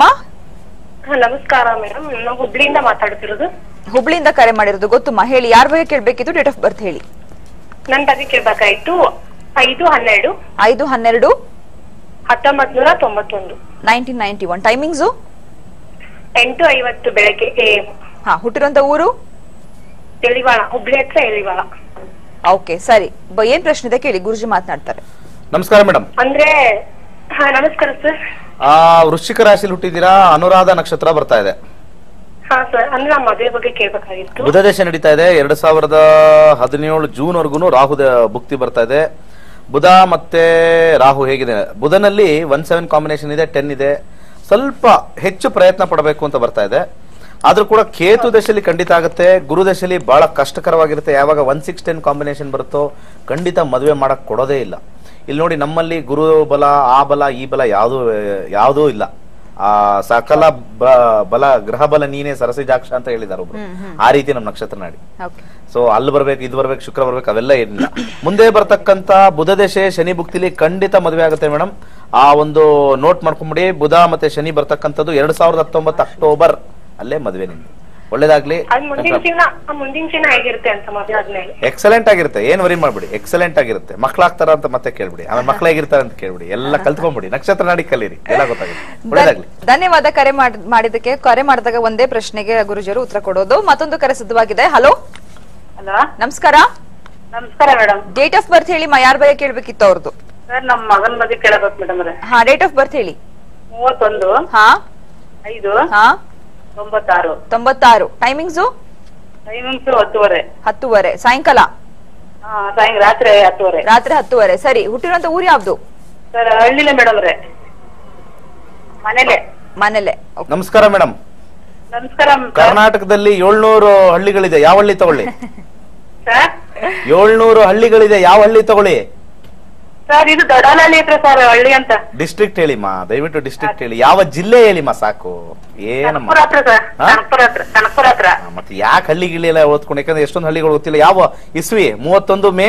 ಹಾ ನಮಸ್ಕಾರ ಮೇಡಮ್ ನಾವು ಹುಬ್ಳಿಯಿಂದ ಮಾತಾಡ್ತಿರೋದು ಹುಬ್ಳಿಯಿಂದ ಕರೆ ಮಾಡಿರೋದು ಗೊತ್ತುಮ್ಮ ಹೇಳಿ ಯಾರ ಬಗ್ಗೆ ಕೇಳ್ಬೇಕಿತ್ತು ಡೇಟ್ ಆಫ್ ಬರ್ತ್ ಹೇಳಿ ನನ್ ಬಗ್ಗೆ ಕೇಳ್ಬೇಕಾಯ್ತು ಐದು ಹನ್ನೆರಡು ಐದು ಹನ್ನೆರಡು ಹತ್ತೊಂಬತ್ ನೂರ ತೊಂಬತ್ತೊಂದು ನೈನ್ಟೀನ್ ನೈನ್ಟಿ ಒನ್ ಟೈಮಿಂಗ್ಸು ಎಂಟು ಐವತ್ತು ಬೆಳಗ್ಗೆ AM. ಹಾ ಹುಟ್ಟಿರುವಂತ ಊರು ಎಳಿವಾಳ ಹುಬ್ಳಿ ಹತ್ರ ಎಳಿವಾಳ ಓಕೆ ಸರಿ ಬ- ಏನ್ ಪ್ರಶ್ನೆ ಇದೆ ಕೇಳಿ ಗುರುಜಿ ಮಾತನಾಡ್ತಾರೆ ನಮಸ್ಕಾರ ಮೇಡಮ್ ಅಂದ್ರೆ ಹಾ ನಮಸ್ಕಾರ ಸರ್ ಆ ವೃಶ್ಚಿಕ ರಾಶಿಲಿ ಹುಟ್ಟಿದ್ದೀರಾ ಅನುರಾಧ ನಕ್ಷತ್ರ ಬರ್ತಾ ಇದೆ ಹಾ ಸರ್ ಅಂದ್ರೆ ನಮ್ಮ ಮದುವೆ ಬಗ್ಗೆ ಕೇಳ್ಬೇಕಾಗಿತ್ತು ಬುಧ ದೇಶ ನಡೀತಾ ಇದೆ ಎರಡ್ ಸಾವಿರದ ಹದಿನೇಳು ಜೂನ್ ವರ್ಗುನು ರಾಹು ಭುಕ್ತಿ ಬರ್ತಾ ಇದೆ ಬುಧ ಮತ್ತೆ ರಾಹು ಹೇಗಿದೆ ಬುಧನಲ್ಲಿ ಒನ್ ಸೆವೆನ್ ಕಾಂಬಿನೇಷನ್ ಇದೆ ಟೆನ್ ಇದೆ ಸ್ವಲ್ಪ ಹೆಚ್ಚು ಪ್ರಯತ್ನ ಪಡಬೇಕು ಅಂತ ಬರ್ತಾ ಇದೆ ಆದ್ರೂ ಕೂಡ ಕೇತು ದಶೆಯಲ್ಲಿ ಖಂಡಿತ ಆಗುತ್ತೆ ಗುರು ದಶೆಯಲ್ಲಿ ಬಹಳ ಕಷ್ಟಕರವಾಗಿರುತ್ತೆ ಯಾವಾಗ ಒನ್ ಸಿಕ್ಸ್ ಟೆನ್ ಕಾಂಬಿನೇಷನ್ ಬರುತ್ತೋ ಖಂಡಿತ ಮದುವೆ ಮಾಡಕ್ ಕೊಡೋದೇ ಇಲ್ಲ ಇಲ್ಲಿ ನೋಡಿ ನಮ್ಮಲ್ಲಿ ಗುರು ಬಲ ಆ ಬಲ ಈ ಬಲ ಯಾವುದು ಯಾವುದೂ ಇಲ್ಲ ಆ ಸಕಲ ಬ- ಬಲ ಗ್ರಹ ಬಲ ನೀನೇ ಸರಸಿಜಾಕ್ಷ ಅಂತ ಹೇಳಿದಾರೆ ಒಬ್ರು ಆ ರೀತಿ ನಮ್ಮ ನಕ್ಷತ್ರ ನಾಡಿ ಓಕೆ ಸೊ ಅಲ್ಲಿ ಬರ್ಬೇಕು ಇದು ಬರ್ಬೇಕು ಶುಕ್ರ ಬರ್ಬೇಕು ಅವೆಲ್ಲ ಏನಿಲ್ಲ ಮುಂದೆ ಬರ್ತಕ್ಕಂತ ಬುಧ ದಶೆ ಶನಿ ಭುಕ್ತಿಲಿ ಖಂಡಿತ ಮದುವೆ ಆಗುತ್ತೆ ಮೇಡಮ್ ಆ ಒಂದು ನೋಟ್ ಮಾಡ್ಕೊಂಬಿಡಿ ಬುಧ ಮತ್ತೆ ಶನಿ ಬರ್ತಕ್ಕಂಥದ್ದು ಎರಡ್ ಸಾವಿರದ ಹತ್ತೊಂಬತ್ತು ಅಕ್ಟೋಬರ್ ಅಲ್ಲೇ ಮದುವೆ ನಿಮ್ದು ಒಳ್ಳೇದಾಗ್ಲಿ ಅದ್ ಮುಂದಿನ ಜೀವನ ಆ ಮುಂದಿನ ಜೀವನ ಹೇಗಿರುತ್ತೆ ಅಂತ ಮದ್ವೆ ಆದ್ಮೇಲೆ ಎಕ್ಸಲೆಂಟ್ ಆಗಿರುತ್ತೆ ಏನ್ ವರಿ ಮಾಡ್ಬಿಡಿ ಎಕ್ಸಲೆಂಟ್ ಆಗಿರುತ್ತೆ ಮಕ್ಳಾಗ್ತಾರ ಅಂತ ಮತ್ತೆ ಕೇಳ್ಬಿಡಿ ಆಮೇಲೆ ಮಕ್ಳು ಹೇಗಿರ್ತಾರೆ ಅಂತ ಕೇಳ್ಬಿಡಿ ಎಲ್ಲ ಕಲ್ತ್ಕೊಂಡ್ಬಿಡಿ ನಕ್ಷತ್ರ ನಾಡಿ ಕಲೀರಿ ಎಲ್ಲ ಗೊತ್ತಾಗುತ್ತೆ ಒಳ್ಳೇದಾಗ್ಲಿ ಧನ್ಯವಾದ ಕರೆ ಮಾಡ್- ಮಾಡಿದ್ದಕ್ಕೆ ಕರೆ ಮಾಡಿದಾಗ ಒಂದೇ ಪ್ರಶ್ನೆಗೆ ಗುರುಜಿಯವರು ಉತ್ತರ ಕೊಡೋದು ಮತ್ತೊಂದು ಕರೆ ಸಿದ್ಧವಾಗಿದೆ ಹಲೋ ಹಲೋ ನಮಸ್ಕಾರ ನಮಸ್ಕಾರ ಮೇಡಮ್ ಡೇಟ್ ಆಫ್ ಬರ್ತ್ ಹೇಳಿ ಮ ಯಾರ ಬಗ್ಗೆ ಕೇಳ್ಬೇಕಿತ್ತು ಅವ್ರದ್ದು ಸರ್ ನಮ್ ಮಗನ್ ಬಗ್ಗೆ ಕೇಳಬೇಕು ಮೇಡಮ್ ಅವ್ರೆ ಹಾ ಡೇಟ್ ಆಫ್ ಬರ್ತ್ ಹೇಳಿ ಮೂವತ್ತೊಂದು ಹಾ ಐದು ಹಾ ತೊಂಬತ್ತಾರು ತೊಂಬತ್ತಾರು ಟೈಮಿಂಗ್ಸು ಟೈಮಿಂಗ್ಸ್ ಹತ್ತುವರೆ ಹತ್ತುವರೆ ಸಾಯಂಕಾಲ ಹಾ ಸಾಯಂಕಾಲ ರಾತ್ರಿ ಹತ್ತುವರೆ ರಾತ್ರಿ ಹತ್ತುವರೆ ಸರಿ ಹುಟ್ಟಿರೋಂತ ಊರು ಯಾವ್ದು ಸರ್ ಹಳ್ಳಿಲೆ ಮೇಡಮ್ ಅವ್ರೆ ಮನೇಲೆ ಮನೇಲೆ Okay. ನಮಸ್ಕಾರ ಮೇಡಮ್ ನಮಸ್ಕಾರ ಕರ್ನಾಟಕದಲ್ಲಿ ಏಳ್ನೂರು ಹಳ್ಳಿಗಳಿದೆ ಯಾವ ಹಳ್ಳಿ ತಗೊಳ್ಳಿ ಸರ್ ಏಳ್ನೂರು ಹಳ್ಳಿಗಳಿದೆ ಯಾವ ಹಳ್ಳಿ ತಗೊಳ್ಳಿ ಸರ್ ಇದು ದೊಡ್ಡನಹಳ್ಳಿ ಹತ್ರ ಸರ್ ಹಳ್ಳಿ ಅಂತ ಡಿಸ್ಟ್ರಿಕ್ಟ್ ಹೇಳಿಮ್ಮ ದಯವಿಟ್ಟು ಡಿಸ್ಟ್ರಿಕ್ಟ್ ಹೇಳಿ ಯಾವ ಜಿಲ್ಲೆ ಹೇಳಿಮ್ಮ ಸಾಕು ಏನಮ್ಮ ಕನಕಪುರ ಹತ್ರ ಸರ್ ಹಾ? ಕನಕಪುರ ಹತ್ರ ಕನಕಪುರ ಹತ್ರ ಆ, ಮತ್ತೆ ಯಾಕೆ ಹಳ್ಳಿ ಗಿಳಿ ಎಲ್ಲ ಓದ್ಕೊಂಡು ಯಾಕಂದ್ರೆ ಎಷ್ಟೊಂದು ಹಳ್ಳಿಗಳು ಗೊತ್ತಿಲ್ಲ ಯಾವ ಇಸ್ವಿ ಮೂವತ್ತೊಂದು ಮೇ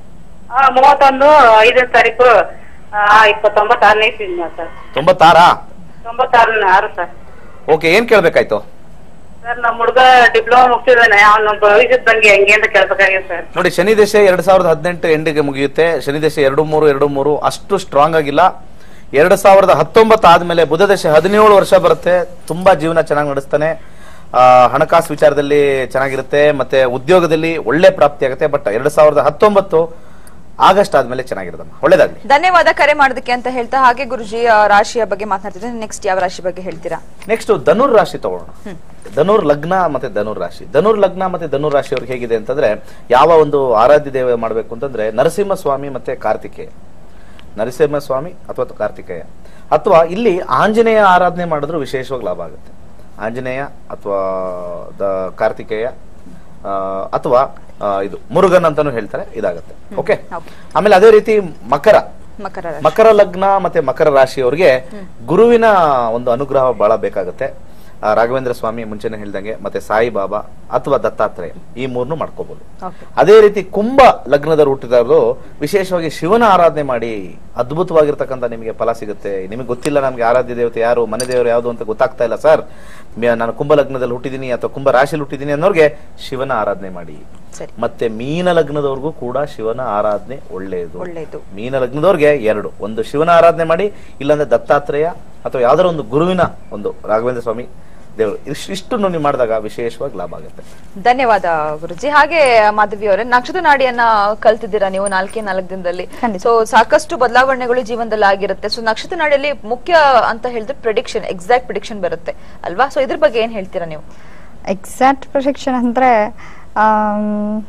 ಆ, ಮೂವತ್ತೊಂದು ಐದನೇ ತಾರೀಕು ಆ, ಇಪ್ಪತ್ತೊಂಬತ್ತಾರನೇ ಇಸ್ವಿ ಸರ್ ತೊಂಬತ್ತಾರಾ ತೊಂಬತ್ತಾರು ಆರು ಸರ್ ಓಕೆ ಏನ್ ಕೇಳ್ಬೇಕಾಯ್ತು ಸರ್ ನಮ್ಮ ಹುಡುಗ ಡಿಪ್ಲೊಮಾ ಮುಗಿಸಿದಾನೆ ಅವನ ಭವಿಷ್ಯದ ಬಗ್ಗೆ ಹೆಂಗೆ ಅಂತ ಕೇಳ್ಬೇಕಾಗಿದೆ ಸರ್ ನೋಡಿ ಶನಿ ದಶೆ ಎರಡ್ ಸಾವಿರದ ಹದಿನೆಂಟು ಎಂಡಿಗೆ ಮುಗಿಯುತ್ತೆ ಶನಿ ದಶೆ ಎರಡು ಮೂರು ಎರಡು ಮೂರು ಅಷ್ಟು ಸ್ಟ್ರಾಂಗ್ ಆಗಿಲ್ಲ ಎರಡ್ ಸಾವಿರದ ಹತ್ತೊಂಬತ್ತು ಆದ್ಮೇಲೆ ಬುಧ ದಶೆ ಹದಿನೇಳು ವರ್ಷ ಬರುತ್ತೆ ತುಂಬಾ ಜೀವನ ಚೆನ್ನಾಗಿ ನಡೆಸ್ತಾನೆ ಆ, ಹಣಕಾಸು ವಿಚಾರದಲ್ಲಿ ಚೆನ್ನಾಗಿರುತ್ತೆ ಮತ್ತೆ ಉದ್ಯೋಗದಲ್ಲಿ ಒಳ್ಳೆ ಪ್ರಾಪ್ತಿ ಆಗುತ್ತೆ ಬಟ್ ಎರಡ್ ಸಾವಿರದ ಹತ್ತೊಂಬತ್ತು ಆಗಸ್ಟ್ ಆದ್ಮೇಲೆ ಚೆನ್ನಾಗಿರುತ್ತಮ್ಮ ಒಳ್ಳೇದಾಗ್ಲಿ ಧನ್ಯವಾದ ಕರೆ ಮಾಡೋದಕ್ಕೆ ಅಂತ ಹೇಳ್ತಾ ಹಾಗೆ ಗುರುಜಿ ಆ, ರಾಶಿಯ ಬಗ್ಗೆ ಮಾತನಾಡ್ತಿದ್ರೆ ನೆಕ್ಸ್ಟ್ ಯಾವ ರಾಶಿ ಬಗ್ಗೆ ಹೇಳ್ತೀರಾ ನೆಕ್ಸ್ಟ್ ಧನುರ್ ರಾಶಿ ತಗೊಳ್ಳೋಣ ಧನುರ್ ಲಗ್ನ ಮತ್ತೆ ಧನುರ್ ರಾಶಿ ಧನುರ್ ಲಗ್ನ ಮತ್ತೆ ಧನುರ್ ರಾಶಿ ಅವ್ರಿಗೆ ಹೇಗಿದೆ ಅಂತಂದ್ರೆ ಯಾವ ಒಂದು ಆರಾಧ್ಯ ದೇವ ಮಾಡಬೇಕು ಅಂತಂದ್ರೆ ನರಸಿಂಹ ಸ್ವಾಮಿ ಮತ್ತೆ ಕಾರ್ತಿಕೇಯ ನರಸಿಂಹ ಸ್ವಾಮಿ ಅಥವಾ ಕಾರ್ತಿಕೇಯ ಅಥವಾ ಇಲ್ಲಿ ಆಂಜನೇಯ ಆರಾಧನೆ ಮಾಡಿದ್ರು ವಿಶೇಷವಾಗಿ ಲಾಭ ಆಗುತ್ತೆ ಆಂಜನೇಯ ಅಥವಾ ದ ಕಾರ್ತಿಕೇಯ ಆ, ಅಥವಾ ಆ, ಇದು ಮುರುಗನ್ ಅಂತಾನು ಹೇಳ್ತಾರೆ ಇದಾಗುತ್ತೆ ಓಕೆ Okay. ಆಮೇಲೆ ಅದೇ ರೀತಿ ಮಕರ ಮಕರ ರಾಶಿ ಮಕರ ಲಗ್ನ ಮತ್ತೆ ಮಕರ ರಾಶಿಯವರಿಗೆ ಗುರುವಿನ ಒಂದು ಅನುಗ್ರಹ ಬಹಳ ಬೇಕಾಗುತ್ತೆ ಆ, ರಾಘವೇಂದ್ರ ಸ್ವಾಮಿ ಮುಂಚೆನೆ ಹೇಳ್ದಂಗೆ ಮತ್ತೆ ಸಾಯಿಬಾಬಾ ಅಥವಾ ದತ್ತಾತ್ರೇಯ ಈ ಮೂರ್ನು ಮಾಡ್ಕೋಬಹುದು Okay. ಅದೇ ರೀತಿ ಕುಂಭ ಲಗ್ನದವರು ಹುಟ್ಟಿದವರು ವಿಶೇಷವಾಗಿ ಶಿವನ ಆರಾಧನೆ ಮಾಡಿ ಅದ್ಭುತವಾಗಿರ್ತಕ್ಕಂಥ ನಿಮಗೆ ಫಲ ಸಿಗುತ್ತೆ ನಿಮಗೆ ಗೊತ್ತಿಲ್ಲ ನಮ್ಗೆ ಆರಾಧ್ಯ ದೇವತೆ ಯಾರು ಮನೆ ದೇವರು ಯಾವುದು ಅಂತ ಗೊತ್ತಾಗ್ತಾ ಇಲ್ಲ ಸರ್ ನಾನು ಕುಂಭ ಲಗ್ನದಲ್ಲಿ ಹುಟ್ಟಿದೀನಿ ಅಥವಾ ಕುಂಭ ರಾಶಿಯಲ್ಲಿ ಹುಟ್ಟಿದೀನಿ ಅನ್ನೋರ್ಗೆ ಶಿವನ ಆರಾಧನೆ ಮಾಡಿ ಸರಿ ಮತ್ತೆ ಮೀನ ಲಗ್ನದವ್ರಿಗೂ ಕೂಡ ಶಿವನ ಆರಾಧನೆ ಒಳ್ಳೆಯದು ಒಳ್ಳೆಯದು. ಮೀನ ಲಗ್ನದವ್ರಿಗೆ ಎರಡು ಒಂದು ಶಿವನ ಆರಾಧನೆ ಮಾಡಿ ಇಲ್ಲಾಂದ್ರೆ ದತ್ತಾತ್ರೇಯ ಅಥವಾ ಯಾವ್ದಾರ ಒಂದು ಗುರುವಿನ ಒಂದು ರಾಘವೇಂದ್ರ ಸ್ವಾಮಿ ದೇವರು ಇಷ್ಟು ಇಷ್ಟನ್ನು ನೀವು ಮಾಡಿದಾಗ ವಿಶೇಷವಾಗಿ ಲಾಭ ಆಗುತ್ತೆ ಧನ್ಯವಾದ ಗುರುಜಿ ಹಾಗೆ ಮಾಧವಿ ಅವರೇ ನಕ್ಷತ್ರ ನಾಡಿಯನ್ನ ಕಲ್ತಿದ್ದೀರಾ ನೀವು ನಾಲ್ಕೇ ನಾಲ್ಕು ದಿನದಲ್ಲಿ ಖಂಡಿತ. ಸೊ ಸಾಕಷ್ಟು ಬದಲಾವಣೆಗಳು ಜೀವನದಲ್ಲಿ ಆಗಿರುತ್ತೆ ಸೊ ನಕ್ಷತ್ರ ನಾಡಿಯಲ್ಲಿ ಮುಖ್ಯ ಅಂತ ಹೇಳಿದ್ರೆ ಪ್ರಿಡಿಕ್ಷನ್ ಎಕ್ಸಾಕ್ಟ್ ಪ್ರಿಡಿಕ್ಷನ್ ಬರುತ್ತೆ ಅಲ್ವಾ ಸೊ ಇದ್ರ ಬಗ್ಗೆ ಏನ್ ಹೇಳ್ತೀರಾ ನೀವು ಎಕ್ಸಾಕ್ಟ್ ಪ್ರೊಜೆಕ್ಷನ್ ಅಂದ್ರೆ ಆಮ್,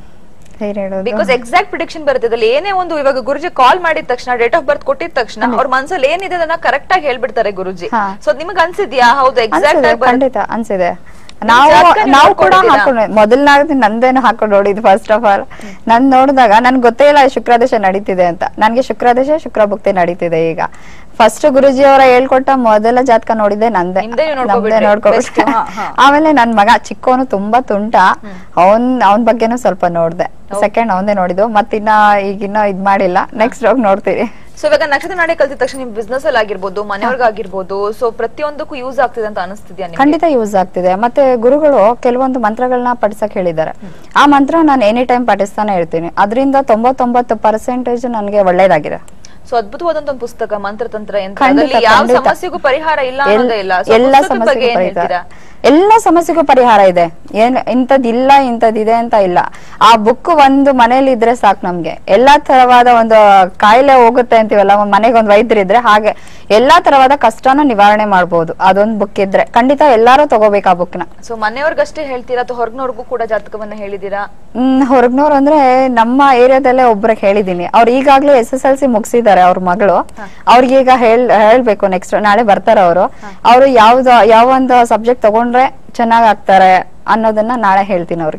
ಏನ್ ಹೇಳೋದು ಬಿಕಾಸ್ ಎಕ್ಸಾಕ್ಟ್ ಪ್ರಿಡಿಕ್ಷನ್ ಬರುತ್ತೆ ಅದ್ರಲ್ಲಿ ಏನೇ ಒಂದು ಇವಾಗ ಗುರುಜಿ ಕಾಲ್ ಮಾಡಿದ ತಕ್ಷಣ ಡೇಟ್ ಆಫ್ ಬರ್ತ್ ಕೊಟ್ಟಿದ ತಕ್ಷಣ ಅವ್ರ ಮನ್ಸಲ್ಲಿ ಏನಿದೆ ಅದನ್ನ ಕರೆಕ್ಟ್ ಆಗಿ ಹೇಳ್ಬಿಡ್ತಾರೆ ಗುರುಜಿ ಹಾ. ಸೊ ನಿಮ್ಗೆ ಅನ್ಸಿದ್ಯಾ ಹೌದು ಎಕ್ಸಾಕ್ಟ್ ಅನ್ಸಿದೆ ಆಗಿ ಬರುತ್ತೆ ಖಂಡಿತ ಅನ್ಸಿದೆ ನಾವು ಜಾತಕ ನೀವು ನಾವು ಕೂಡ ನೋಡ್ಕೊಂಡಿದ್ದೀರಾ? ಹಾಕೊಂಡು ಮೊದಲನಾಗ ನಂದೇನು ಹಾಕೊಂಡು ನೋಡಿದ್ದು ಫಸ್ಟ್ ಆಫ್ ಆಲ್ ನಾನ್ ನೋಡಿದಾಗ ನನ್ಗೆ ಗೊತ್ತೇ ಇಲ್ಲ ಶುಕ್ರದೇಶ ನಡೀತಿದೆ ಅಂತ ನನ್ಗೆ ಶುಕ್ರದೇಶ ಶುಕ್ರ ಭುಕ್ತಿ ನಡೀತಿದೆ ಈಗ ಫಸ್ಟ್ ಗುರುಜಿ ಅವರ ಹೇಳ್ಕೊಟ್ಟ ಮೊದಲ ಜಾತಕ ನೋಡಿದ್ದೆ ನಂದೇ ನಿಮ್ದೇ ನೀವು ನಮ್ದೇ ನೋಡ್ಕೊಬಿಟ್ರಿ. ನೋಡ್ಕೊಬಿಟ್ಟೆ Best, ಹಾ, ಹಾ. ಆಮೇಲೆ ನನ್ ಮಗ ಚಿಕ್ಕವನು ತುಂಬಾ ತುಂಟ ಅವನ್ ಅವನ್ ಬಗ್ಗೆನೂ ಸ್ವಲ್ಪ ನೋಡ್ದೆ ಸೆಕೆಂಡ್ ಅವನ್ದೇ ನೋಡಿದ್ದು ಮತ್ತಿನ್ನ ಈಗಿನ್ನ ಇದ್ ಮಾಡಿಲ್ಲ ನೆಕ್ಸ್ಟ್ ಹೋಗಿ ನೋಡ್ತೀವಿ ಸೊ ಇವಾಗ ನಕ್ಷತ್ರ ನಾಡಿ ಕಲ್ತಿದ ತಕ್ಷಣ ನಿಮ್ ಬಿಸ್ನೆಸ್ ಅಲ್ಲಿ ಆಗಿರ್ಬೋದು ಮನೆಯವ್ರಿಗಾಗಿರ್ಬೋದು ಸೊ ಪ್ರತಿಯೊಂದಕ್ಕೂ ಯೂಸ್ ಆಗ್ತಿದೆ ಅಂತ ಅನಿಸ್ತಿದ್ಯಾ ನಿಮ್ಗೆ ಖಂಡಿತ ಯೂಸ್ ಆಗ್ತಿದೆ ಮತ್ತೆ ಗುರುಗಳು ಕೆಲವೊಂದು ಮಂತ್ರಗಳನ್ನ ಪಠಿಸಕ್ ಹೇಳಿದ್ದಾರೆ ಆ ಮಂತ್ರ ನಾನು ಎನಿ ಟೈಮ್ ಪಠಿಸ್ತಾನೆ ಇರ್ತೀನಿ ಅದರಿಂದ ತೊಂಬತ್ತೊಂಬತ್ತು ಪರ್ಸೆಂಟೇಜ್ ನನಗೆ ಒಳ್ಳೇದಾಗಿದೆ ಸೊ ಅದ್ಭುತವಾದಂತ ಒಂದು ಪುಸ್ತಕ ಮಂತ್ರತಂತ್ರ ಯಂತ್ರ ಖಂಡಿತ, ಅದ್ರಲ್ಲಿ ಯಾವ ಖಂಡಿತ. ಸಮಸ್ಯೆಗೂ ಪರಿಹಾರ ಇಲ್ಲ ಎಲ್- ಅನ್ನೋದೇ ಇಲ್ಲ So, ಎಲ್ಲ ಪುಸ್ತಕದ ಬಗ್ಗೆ ಸಮಸ್ಯೆಗೂ ಏನ್ ಪರಿಹಾರ ಹೇಳ್ತೀರಾ ಎಲ್ಲ ಸಮಸ್ಯೆಗೂ ಪರಿಹಾರ ಇದೆ ಏನ್ ಇಂಥದ್ ಇಲ್ಲ ಇಂಥದ್ ಇದೆ ಅಂತ ಇಲ್ಲ ಆ ಬುಕ್ ಒಂದು ಮನೇಲಿ ಇದ್ರೆ ಸಾಕು ನಮ್ಗೆ ಎಲ್ಲಾ ತರವಾದ ಒಂದು ಕಾಯಿಲೆ ಹೋಗುತ್ತೆ ಅಂತೀವಲ್ಲ ಮನೆಗೆ ಒಂದು ವೈದ್ಯರು ಇದ್ರೆ ಹಾಗೆ ಎಲ್ಲಾ ತರವಾದ ಕಷ್ಟನ ನಿವಾರಣೆ ಮಾಡ್ಬೋದು ಅದೊಂದು ಬುಕ್ ಇದ್ರೆ ಖಂಡಿತ ಎಲ್ಲಾರು ತಗೋಬೇಕು ಆ ಬುಕ್ನ ಸೊ ಮನೆಯವ್ರಿಗಷ್ಟೇ ಹೇಳ್ತೀರಾ ಅಥವಾ ಹೊರಗ್ನವ್ರಿಗೂ ಕೂಡ ಜಾತಕವನ್ನ ಹೇಳಿದೀರಾ ಹ್ಮ್ ಹೊರಗ್ನವ್ರು ಅಂದ್ರೆ ನಮ್ಮ ಏರಿಯಾದಲ್ಲೇ ಒಬ್ರಿಗೆ ಹೇಳಿದೀನಿ ಅವ್ರು ಈಗಾಗ್ಲೇ ಎಸ್ ಎಸ್ ಎಲ್ ಸಿ ಮುಗಿಸಿದ್ದಾರೆ ಅವ್ರ ಮಗಳು ಅವ್ರಿಗೆ ಈಗ ಹೇಳ್ ಹೇಳ್ಬೇಕು ನೆಕ್ಸ್ಟ್ ನಾಳೆ ಬರ್ತಾರೆ ಅವರು ಅವರು ಯಾವ್ದು ಯಾವ ಒಂದು ಸಬ್ಜೆಕ್ಟ್ ತಗೊಂಡ್ರೆ ಚೆನ್ನಾಗ್ ಆಗ್ತಾರೆ ಅನ್ನೋದನ್ನ ನಾಳೆ ಹೇಳ್ತೀನಿ ಅವ್ರಿಗೆ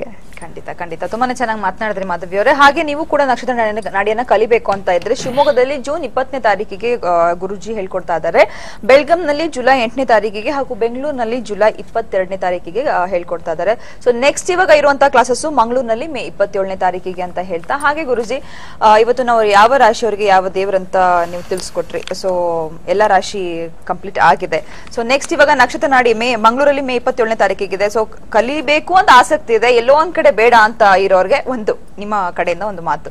ಖಂಡಿತ ಖಂಡಿತ ತುಂಬಾನೇ ಚೆನ್ನಾಗಿ ಮಾತನಾಡಿದ್ರಿ ಮಾಧವಿ ಅವರೇ ಹಾಗೆ ನೀವು ಕೂಡ ನಕ್ಷತ್ರ ನಾಡಿಯನ್ನ- ನಾಡಿಯನ್ನ ಕಲಿಬೇಕು ಅಂತ ಇದ್ರೆ ಶಿವಮೊಗ್ಗದಲ್ಲಿ ಜೂನ್ ಇಪ್ಪತ್ತನೇ ತಾರೀಕಿಗೆ ಆ, ಗುರುಜಿ ಹೇಳ್ಕೊಡ್ತಾ ಇದ್ದಾರೆ ಬೆಲ್ಗಂನಲ್ಲಿ ಜುಲೈ ಎಂಟನೇ ತಾರೀಕಿಗೆ ಹಾಗೂ ಬೆಂಗಳೂರಿನಲ್ಲಿ ಜುಲೈ ಇಪ್ಪತ್ತೆರಡನೇ ತಾರೀಕಿಗೆ ಆ, ಹೇಳ್ಕೊಡ್ತಾ ಇದ್ದಾರೆ ಸೊ ನೆಕ್ಸ್ಟ್ ಇವಾಗ ಇರುವಂತಹ ಕ್ಲಾಸಸ್ ಮಂಗಳೂರಿನಲ್ಲಿ ಮೇ ಇಪ್ಪತ್ತೇಳನೇ ತಾರೀಕಿಗೆ ಅಂತ ಹೇಳ್ತಾ ಹಾಗೆ ಗುರುಜಿ ಆ, ಇವತ್ತು ನಾವು ಯಾವ ರಾಶಿಯವರಿಗೆ ಯಾವ ದೇವರಂತ ನೀವು ತಿಳಿಸ್ಕೊಟ್ರಿ ಸೊ ಎಲ್ಲ ರಾಶಿ ಕಂಪ್ಲೀಟ್ ಆಗಿದೆ ಸೊ ನೆಕ್ಸ್ಟ್ ಇವಾಗ ನಕ್ಷತ್ರ ನಾಡಿ ಮೇ ಮಂಗಳೂರಲ್ಲಿ ಮೇ ಇಪ್ಪತ್ತೇಳನೇ ತಾರೀಕಿಗಿದೆ ಸೊ ಕಲಿಬೇಕು ಅಂತ ಆಸಕ್ತಿ ಇದೆ ಎಲ್ಲೋ ಒಂದ್ ಕಡೆ ಬೇಡ ಅಂತ ಇರೋರ್ಗೆ ಒಂದು ನಿಮ್ಮ ಕಡೆಯಿಂದ ಒಂದು ಮಾತು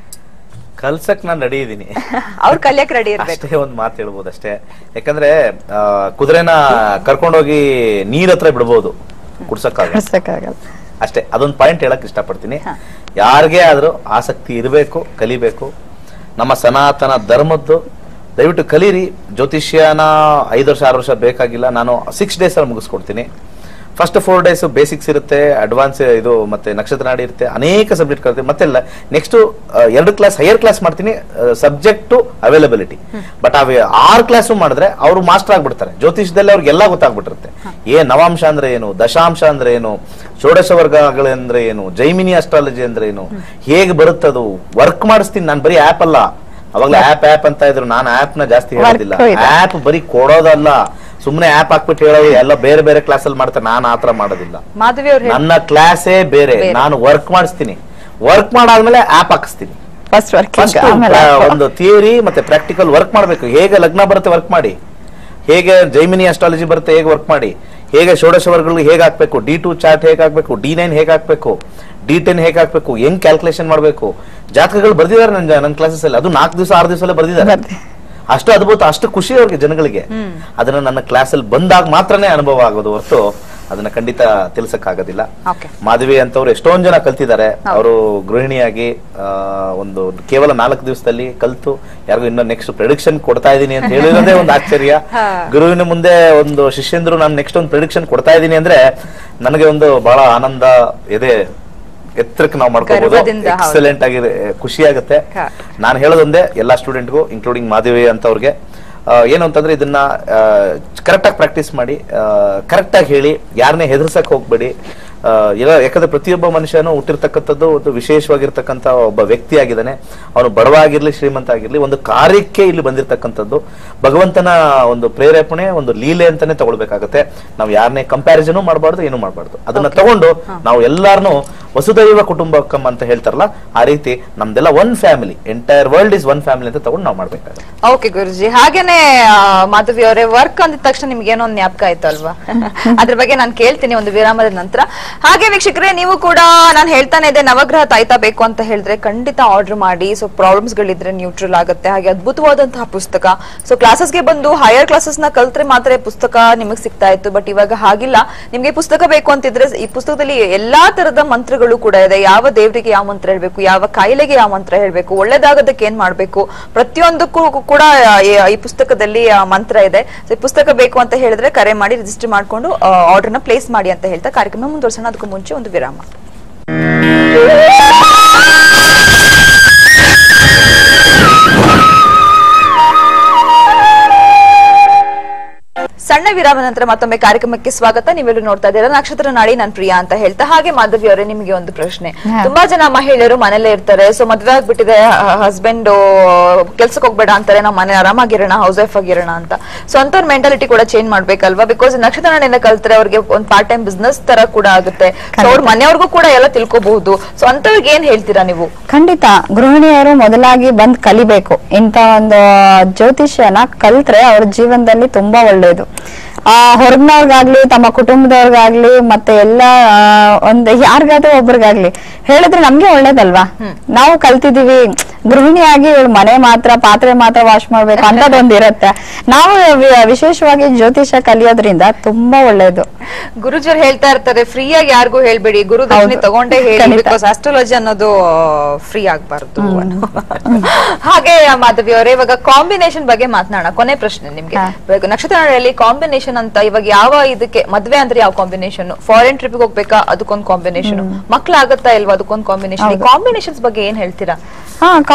ಕಲ್ಸಕ್ ನಾನು ರೆಡಿ ಇದ್ದೀನಿ ಅವ್ರು ಕಲಿಯಕ್ ರೆಡಿ ಇರ್ಬೇಕು ಅಷ್ಟೇ ಒಂದ್ ಮಾತು ಹೇಳ್ಬೋದು ಅಷ್ಟೇ ಯಾಕಂದ್ರೆ ಆ, ಕುದುರೆನ ಕರ್ಕೊಂಡೋಗಿ ನೀರ್ ಹತ್ರ ಬಿಡ್ಬೋದು ಕುಡ್ಸಕ್ಕಾಗ ಕಳ್ಸಕ್ಕಾಗಲ್ಲ ಅಷ್ಟೇ ಅದೊಂದು ಪಾಯಿಂಟ್ ಹೇಳಕ್ ಇಷ್ಟಪಡ್ತೀನಿ ಯಾರಿಗೇ ಆದ್ರೂ ಆಸಕ್ತಿ ಇರಬೇಕು ಕಲಿಬೇಕು ನಮ್ಮ ಸನಾತನ ಧರ್ಮದ್ದು ದಯವಿಟ್ಟು ಕಲೀರಿ ಜ್ಯೋತಿಷ್ಯನ ಐದು ವರ್ಷ ಆರು ವರ್ಷ ಬೇಕಾಗಿಲ್ಲ ನಾನು ಸಿಕ್ಸ್ ಡೇಸ್ ಅಲ್ಲಿ ಮುಗಿಸ್ಕೊಡ್ತೀನಿ ಫಸ್ಟ್ ಫೋರ್ ಡೇಸ್ ಬೇಸಿಕ್ಸ್ ಇರುತ್ತೆ ಅಡ್ವಾನ್ಸ್ ಇದು ಮತ್ತೆ ನಕ್ಷತ್ರ ನಾಡಿ ಇರುತ್ತೆ ಅನೇಕ ಸಬ್ಜೆಕ್ಟ್ ಕಲಿತೆ ಮತ್ತೆ ನೆಕ್ಸ್ಟ್ ಎರಡು ಕ್ಲಾಸ್ ಹೈಯರ್ ಕ್ಲಾಸ್ ಮಾಡ್ತೀನಿ ಸಬ್ಜೆಕ್ಟ್ ಟು ಅವೈಲಬಿಲಿಟಿ ಬಟ್ ಅವ್ ಆರು ಕ್ಲಾಸು ಮಾಡಿದ್ರೆ ಅವರು ಮಾಸ್ಟರ್ ಆಗ್ಬಿಡ್ತಾರೆ ಜ್ಯೋತಿಷದಲ್ಲಿ ಅವ್ರಿಗೆ ಎಲ್ಲ ಗೊತ್ತಾಗ್ಬಿಟ್ಟಿರುತ್ತೆ ಏ ನವಾಂಶ ಅಂದ್ರೆ ಏನು ದಶಾಂಶ ಅಂದ್ರೆ ಏನು ಷೋಡಶ ವರ್ಗಗಳಂದ್ರೆ ಏನು ಜೈಮಿನಿ ಅಸ್ಟ್ರಾಲಜಿ ಅಂದ್ರೆ ಏನು ಹೇಗೆ ಬರುತ್ತದು ವರ್ಕ್ ಮಾಡಿಸ್ತೀನಿ ನಾನು ಬರೀ ಆಪ್ ಅಲ್ಲ ಅವಾಗಲೇ ಆಪ್ ಆಪ್ ಅಂತ ಇದ್ರು ನಾನು ಆಪ್ ನ ಜಾಸ್ತಿ ಹೇಳೋದಿಲ್ಲ Work ಇದೆ. ಆಪ್ ಬರೀ ಕೊಡೋದಲ್ಲ ಸುಮ್ನೆ ಆಪ್ ಹಾಕ್ಬಿಟ್ಟು ಹೇಳೋದು ಎಲ್ಲ ಬೇರೆ ಬೇರೆ ಕ್ಲಾಸ್ ಅಲ್ಲಿ ಮಾಡ್ತಾರೆ ನಾನು ಆತರ ಮಾಡೋದಿಲ್ಲ ಮಾಧವಿ ಅವ್ರು ನನ್ನ ಕ್ಲಾಸೇ ಬೇರೆ ಬೇರೆ. ನಾನು ವರ್ಕ್ ಮಾಡಿಸ್ತೀನಿ ವರ್ಕ್ ಮಾಡಾದ್ಮೇಲೆ ಆಪ್ ಹಾಕಿಸ್ತೀನಿ ಫಸ್ಟ್ ವರ್ಕಿಂಗ್ ಫಸ್ಟ್ ಆಮೇಲೆ ಒಂದು ಥಿಯರಿ ಮತ್ತೆ ಪ್ರಾಕ್ಟಿಕಲ್ ವರ್ಕ್ ಮಾಡಬೇಕು ಹೇಗೆ ಲಗ್ನ ಬರುತ್ತೆ ವರ್ಕ್ ಮಾಡಿ ಹೇಗೆ ಜೈಮಿನಿ ಅಸ್ಟ್ರಾಲಜಿ ಬರುತ್ತೆ ಹೇಗೆ ವರ್ಕ್ ಮಾಡಿ ಹೇಗೆ ಷೋಡಶ ವರ್ಗಗಳು ಹೇಗೆ ಹಾಕ್ಬೇಕು ಡಿ ಟು ಚಾರ್ಟ್ ಹೇಗೆ ಹಾಕ್ಬೇಕು ಡಿ ನೈನ್ ಹೇಗೆ ಹಾಕ್ಬೇಕು ಡಿ ಟೆನ್ ಹೇಗೆ ಹಾಕ್ಬೇಕು ಹೆಂಗ್ ಕ್ಯಾಲ್ಕುಲೇಷನ್ ಮಾಡಬೇಕು ಜಾತಕಗಳು ಬರ್ದಿದ್ದಾರೆ ನನ್ನ ನನ್ನ ಕ್ಲಾಸಸ್ ಅಲ್ಲಿ ಅದು ನಾಲ್ಕು ದಿವಸ ಆರು ದಿವಸ ಬರ್ದಿದ್ದಾರೆ ಬರ್ದಿ- ಅಷ್ಟು ಅದ್ಭುತ ಅಷ್ಟು ಖುಷಿ ಅವ್ರಿಗೆ ಜನಗಳಿಗೆ ಅದನ್ನ ನನ್ನ ಕ್ಲಾಸಲ್ಲಿ ಬಂದಾಗ ಮಾತ್ರನೇ ಅನುಭವ ಆಗೋದು ಹೊರತು ಅದನ್ನ ಖಂಡಿತ ತಿಳಿಸಕ್ಕಾಗೋದಿಲ್ಲ Okay. ಮಾಧವಿ ಅಂತವ್ರು ಎಷ್ಟೊಂದ್ ಜನ ಕಲ್ತಿದ್ದಾರೆ ಅವರು ಗೃಹಿಣಿಯಾಗಿ ಆ, ಒಂದು ಕೇವಲ ನಾಲ್ಕು ದಿವಸದಲ್ಲಿ ಕಲ್ತು ಯಾರಿಗೂ ಇನ್ನೂ ನೆಕ್ಸ್ಟ್ ಪ್ರಿಡಿಕ್ಷನ್ ಕೊಡ್ತಾ ಇದೀನಿ ಅಂತ ಹೇಳಿರೋದೇ ಒಂದು ಆಶ್ಚರ್ಯ ಹಾ. ಗುರುವಿನ ಮುಂದೆ ಒಂದು ಶಿಷ್ಯಂದ್ರು ನಾನು ನೆಕ್ಸ್ಟ್ ಒಂದು ಪ್ರಿಡಿಕ್ಷನ್ ಕೊಡ್ತಾ ಇದೀನಿ ಅಂದ್ರೆ ನನಗೆ ಒಂದು ಬಹಳ ಆನಂದ ಇದೆ ಎತ್ತರಕ್ಕೆ ನಾವು ಮಾಡ್ಕೋಬಹುದು ಗರ್ವದಿಂದ, ಹೌದು. ಎಕ್ಸಲೆಂಟ್ ಆಗಿ ಖುಷಿ ಆಗುತ್ತೆ ಹಾ. ನಾನು ಹೇಳೋದೊಂದೇ ಎಲ್ಲಾ ಸ್ಟೂಡೆಂಟ್ಗೂ ಇನ್ಕ್ಲೂಡಿಂಗ್ ಮಾಧವಿ ಅಂತವ್ರಿಗೆ ಆ, ಏನು ಅಂತಂದ್ರೆ ಇದನ್ನ ಕರೆಕ್ಟ್ ಆಗಿ ಪ್ರಾಕ್ಟೀಸ್ ಮಾಡಿ ಕರೆಕ್ಟ್ ಆಗಿ ಹೇಳಿ ಯಾರನ್ನೇ ಹೆದರ್ಸಕ್ ಹೋಗ್ಬೇಡಿ ಆ, ಎಲ್ಲ ಯಾಕಂದ್ರೆ ಪ್ರತಿಯೊಬ್ಬ ಮನುಷ್ಯನು ಹುಟ್ಟಿರ್ತಕ್ಕಂಥದ್ದು ಒಂದು ವಿಶೇಷವಾಗಿರ್ತಕ್ಕಂಥ ಒಬ್ಬ ವ್ಯಕ್ತಿ ಆಗಿದ್ದಾನೆ ಅವನು ಬಡವ ಆಗಿರ್ಲಿ ಶ್ರೀಮಂತ ಆಗಿರ್ಲಿ ಒಂದು ಕಾರ್ಯಕ್ಕೆ ಇಲ್ಲಿ ಬಂದಿರತಕ್ಕಂಥದ್ದು ಭಗವಂತನ ಒಂದು ಪ್ರೇರೇಪಣೆ ಒಂದು ಲೀಲೆ ಅಂತಾನೆ ತಗೊಳ್ಬೇಕಾಗತ್ತೆ ನಾವು ಯಾರನ್ನೇ ಕಂಪ್ಯಾರಿಸನ್ ಮಾಡಬಾರ್ದು ಏನು ಮಾಡಬಾರ್ದು ಅದನ್ನ ತಗೊಂಡು ನಾವು ಎಲ್ಲಾರನು ವಸುದೈವ ಕುಟುಂಬಕಂ ಅಂತ ಹೇಳ್ತಾರಲ್ಲ ಆ ರೀತಿ ನಮ್ದೆಲ್ಲ one family entire world is one family ಅಂತ ತಗೊಂಡು ನಾವು ಮಾಡ್ಬೇಕಾಗುತ್ತೆ ಓಕೆ ಗುರುಜಿ ಹಾಗೇನೆ ಆ, ಮಾಧವಿ ಅವರೇ ವರ್ಕ್ ಅಂದಿದ ತಕ್ಷಣ ನಿಮ್ಗೆ ಏನೋ ಒಂದು ಜ್ಞಾಪಕ ಆಯ್ತು ಅಲ್ವಾ ಅದ್ರ ಬಗ್ಗೆ ನಾನು ಕೇಳ್ತೀನಿ ಒಂದು ವಿರಾಮದ ನಂತರ ಹಾಗೆ ವೀಕ್ಷಕರೇ ನೀವು ಕೂಡ ನಾನು ಹೇಳ್ತಾನೆ ಇದೆ ನವಗ್ರಹ ತಾಯ್ತಾ ಬೇಕು ಅಂತ ಹೇಳಿದ್ರೆ ಖಂಡಿತ ಆರ್ಡರ್ ಮಾಡಿ ಸೊ ಪ್ರಾಬ್ಲಮ್ಸ್ ಗಳಿದ್ರೆ ನ್ಯೂಟ್ರಲ್ ಆಗುತ್ತೆ ಹಾಗೆ ಅದ್ಭುತವಾದಂತಹ ಪುಸ್ತಕ ಸೊ ಕ್ಲಾಸಸ್ಗೆ ಬಂದು ಹೈಯರ್ ಕ್ಲಾಸಸ್ ನ ಕಲ್ತ್ರೆ ಮಾತ್ರ ಈ ಪುಸ್ತಕ ನಿಮಗೆ ಸಿಗ್ತಾ ಇತ್ತು ಬಟ್ ಇವಾಗ ಹಾಗಿಲ್ಲ ನಿಮ್ಗೆ ಈ ಪುಸ್ತಕ ಬೇಕು ಅಂತಿದ್ರೆ ಈ ಪುಸ್ತಕದಲ್ಲಿ ಎಲ್ಲಾ ತರದ ಮಂತ್ರಗಳು ಕೂಡ ಇದೆ ಯಾವ ದೇವರಿಗೆ ಯಾವ ಮಂತ್ರ ಹೇಳ್ಬೇಕು ಯಾವ ಕಾಯಿಲೆಗೆ ಯಾವ ಮಂತ್ರ ಹೇಳ್ಬೇಕು ಒಳ್ಳೇದಾಗೋದಕ್ಕೆ ಏನ್ ಮಾಡ್ಬೇಕು ಪ್ರತಿಯೊಂದಕ್ಕೂ ಕೂಡ ಆ, ಈ- ಈ ಪುಸ್ತಕದಲ್ಲಿ ಆ ಮಂತ್ರ ಇದೆ So, ಈ ಪುಸ್ತಕ ಬೇಕು ಅಂತ ಹೇಳಿದ್ರೆ ಕರೆ ಮಾಡಿ ರಿಜಿಸ್ಟರ್ ಮಾಡ್ಕೊಂಡು ಆರ್ಡರ್ ನ ಪ್ಲೇಸ್ ಮಾಡಿ ಅಂತ ಹೇಳ್ತಾ ಕಾರ್ಯಕ್ರಮ ಮುಂದುವರ್ಸೋಣ ಅದಕ್ಕೂ ಮುಂಚೆ ಒಂದು ವಿರಾಮ ಸಣ್ಣ ವಿರಾಮ ನಂತರ ಮತ್ತೊಮ್ಮೆ ಕಾರ್ಯಕ್ರಮಕ್ಕೆ ಸ್ವಾಗತ ನೀವೆಲ್ಲರೂ ನೋಡ್ತಾ ಇದ್ದೀರಾ ನಕ್ಷತ್ರ ನಾಡಿ ನಾನ್ ಪ್ರಿಯಾ ಅಂತ ಹೇಳ್ತಾ ಹಾಗೆ ಮಾಧವಿ ಅವರೇ ನಿಮಗೆ ಒಂದು ಪ್ರಶ್ನೆ ಹಾ. ತುಂಬಾ ಜನ ಮಹಿಳೆಯರು ಮನೇಲೇ ಇರ್ತಾರೆ ಸೊ ಮದ್ವೆ ಆಗ್ಬಿಟ್ಟಿದೆ ಹಸ್ಬೆಂಡ್ ಕೆಲ್ಸಕ್ಕೆ ಹೋಗ್ಬೇಡ ಅಂತಾರೆ ನಾವು ಮನೆ ಆರಾಮಾಗಿರೋಣ ಹೌಸ್ ವೈಫ್ ಆಗಿರೋಣ ಅಂತ ಸೊ ಅಂತವ್ರ ಮೆಂಟಾಲಿಟಿ ಕೂಡ ಚೇಂಜ್ ಮಾಡ್ಬೇಕಲ್ವಾ ಬಿಕಾಸ್ ನಕ್ಷತ್ರ ನಾಡಿನ ಕಲ್ತ್ರೆ ಅವ್ರಿಗೆ ಒಂದು ಪಾರ್ಟ್ ಟೈಮ್ ಬಿಸ್ನೆಸ್ ತರ ಕೂಡ ಆಗುತ್ತೆ ಸೊ ಅವ್ರ ಮನೆಯವ್ರಿಗೂ ಕೂಡ ಎಲ್ಲ ತಿಳ್ಕೊಬಹುದು ಸೊ ಅಂತವ್ರಿಗೆ ಏನ್ ಹೇಳ್ತೀರಾ ನೀವು ಖಂಡಿತ ಗೃಹಿಣಿಯರು ಮೊದಲಾಗಿ ಬಂದ್ ಕಲಿಬೇಕು ಇಂತ ಒಂದು ಜ್ಯೋತಿಷ್ಯನ ಕಲ್ತ್ರೆ ಅವ್ರ ಜೀವನದಲ್ಲಿ ತುಂಬಾ ಒಳ್ಳೇದು ಆ ಹೊರಗ್ನವ್ರಿಗಾಗ್ಲಿ ತಮ್ಮ ಕುಟುಂಬದವ್ರಿಗಾಗ್ಲಿ ಮತ್ತೆ ಎಲ್ಲ ಆ, ಒಂದ್ ಯಾರಿಗಾದ್ರೂ ಒಬ್ರಿಗಾಗ್ಲಿ ಹೇಳಿದ್ರೆ ನಮ್ಗೆ ಒಳ್ಳೇದಲ್ವಾ ನಾವು ಕಲ್ತಿದೀವಿ ಗೃಹಿಣಿಯಾಗಿ ಇವ್ಳ್ ಮನೆ ಮಾತ್ರ ಪಾತ್ರೆ ಮಾತ್ರ ವಾಶ್ ಮಾಡ್ಬೇಕು ಅಂತದೊಂದ್ ಇರುತ್ತೆ ನಾವು ವಿ- ವಿಶೇಷವಾಗಿ ಜ್ಯೋತಿಷ್ಯ ಕಲಿಯೋದ್ರಿಂದ ತುಂಬಾ ಒಳ್ಳೇದು ಗುರುಜರ್ ಹೇಳ್ತಾ ಇರ್ತಾರೆ ಫ್ರೀ ಆಗಿ ಯಾರಿಗೂ ಹೇಳ್ಬೇಡಿ ಗುರು ದಕ್ಷಿಣೆ ಹೌದು. ತಗೊಂಡೇ ಹೇಳಿ ಖಂಡಿತ. ಬಿಕಾಸ್ ಆಸ್ಟ್ರಾಲಜಿ ಅನ್ನೋದು ಫ್ರೀ ಆಗ್ಬಾರ್ದು ಹಾಗೆ ಮಾಧವಿ ಅವರೇ ಇವಾಗ ಕಾಂಬಿನೇಷನ್ ಬಗ್ಗೆ ಮಾತನಾಡೋಣ ಕೊನೆ ಪ್ರಶ್ನೆ ನಿಮ್ಗೆ ಹಾ. ಇವಾಗ ನಕ್ಷತ್ರ ನಾಡಿಯಲ್ಲಿ ಕಾಂಬಿನೇಷನ್ ಅಂತ ಇವಾಗ ಯಾವ ಇದಕ್ಕೆ ಮದ್ವೆ ಅಂದ್ರೆ ಯಾವ ಕಾಂಬಿನೇಷನ್ ಫಾರಿನ್ ಟ್ರಿಪ್ ಹೋಗ್ಬೇಕಾ ಅದಕ್ಕೊಂದು ಕಾಂಬಿನೇಷನ್ ಮಕ್ಳಾಗತ್ತಾ ಇಲ್ವಾ ಅದಕ್ಕೊಂದು ಕಾಂಬಿನೇಷನ್ ಈ ಕಾಂಬಿನೇಷನ್ಸ್ ಬಗ್ಗೆ ಏನ್ ಹೇಳ್ತೀರಾ ಹಾ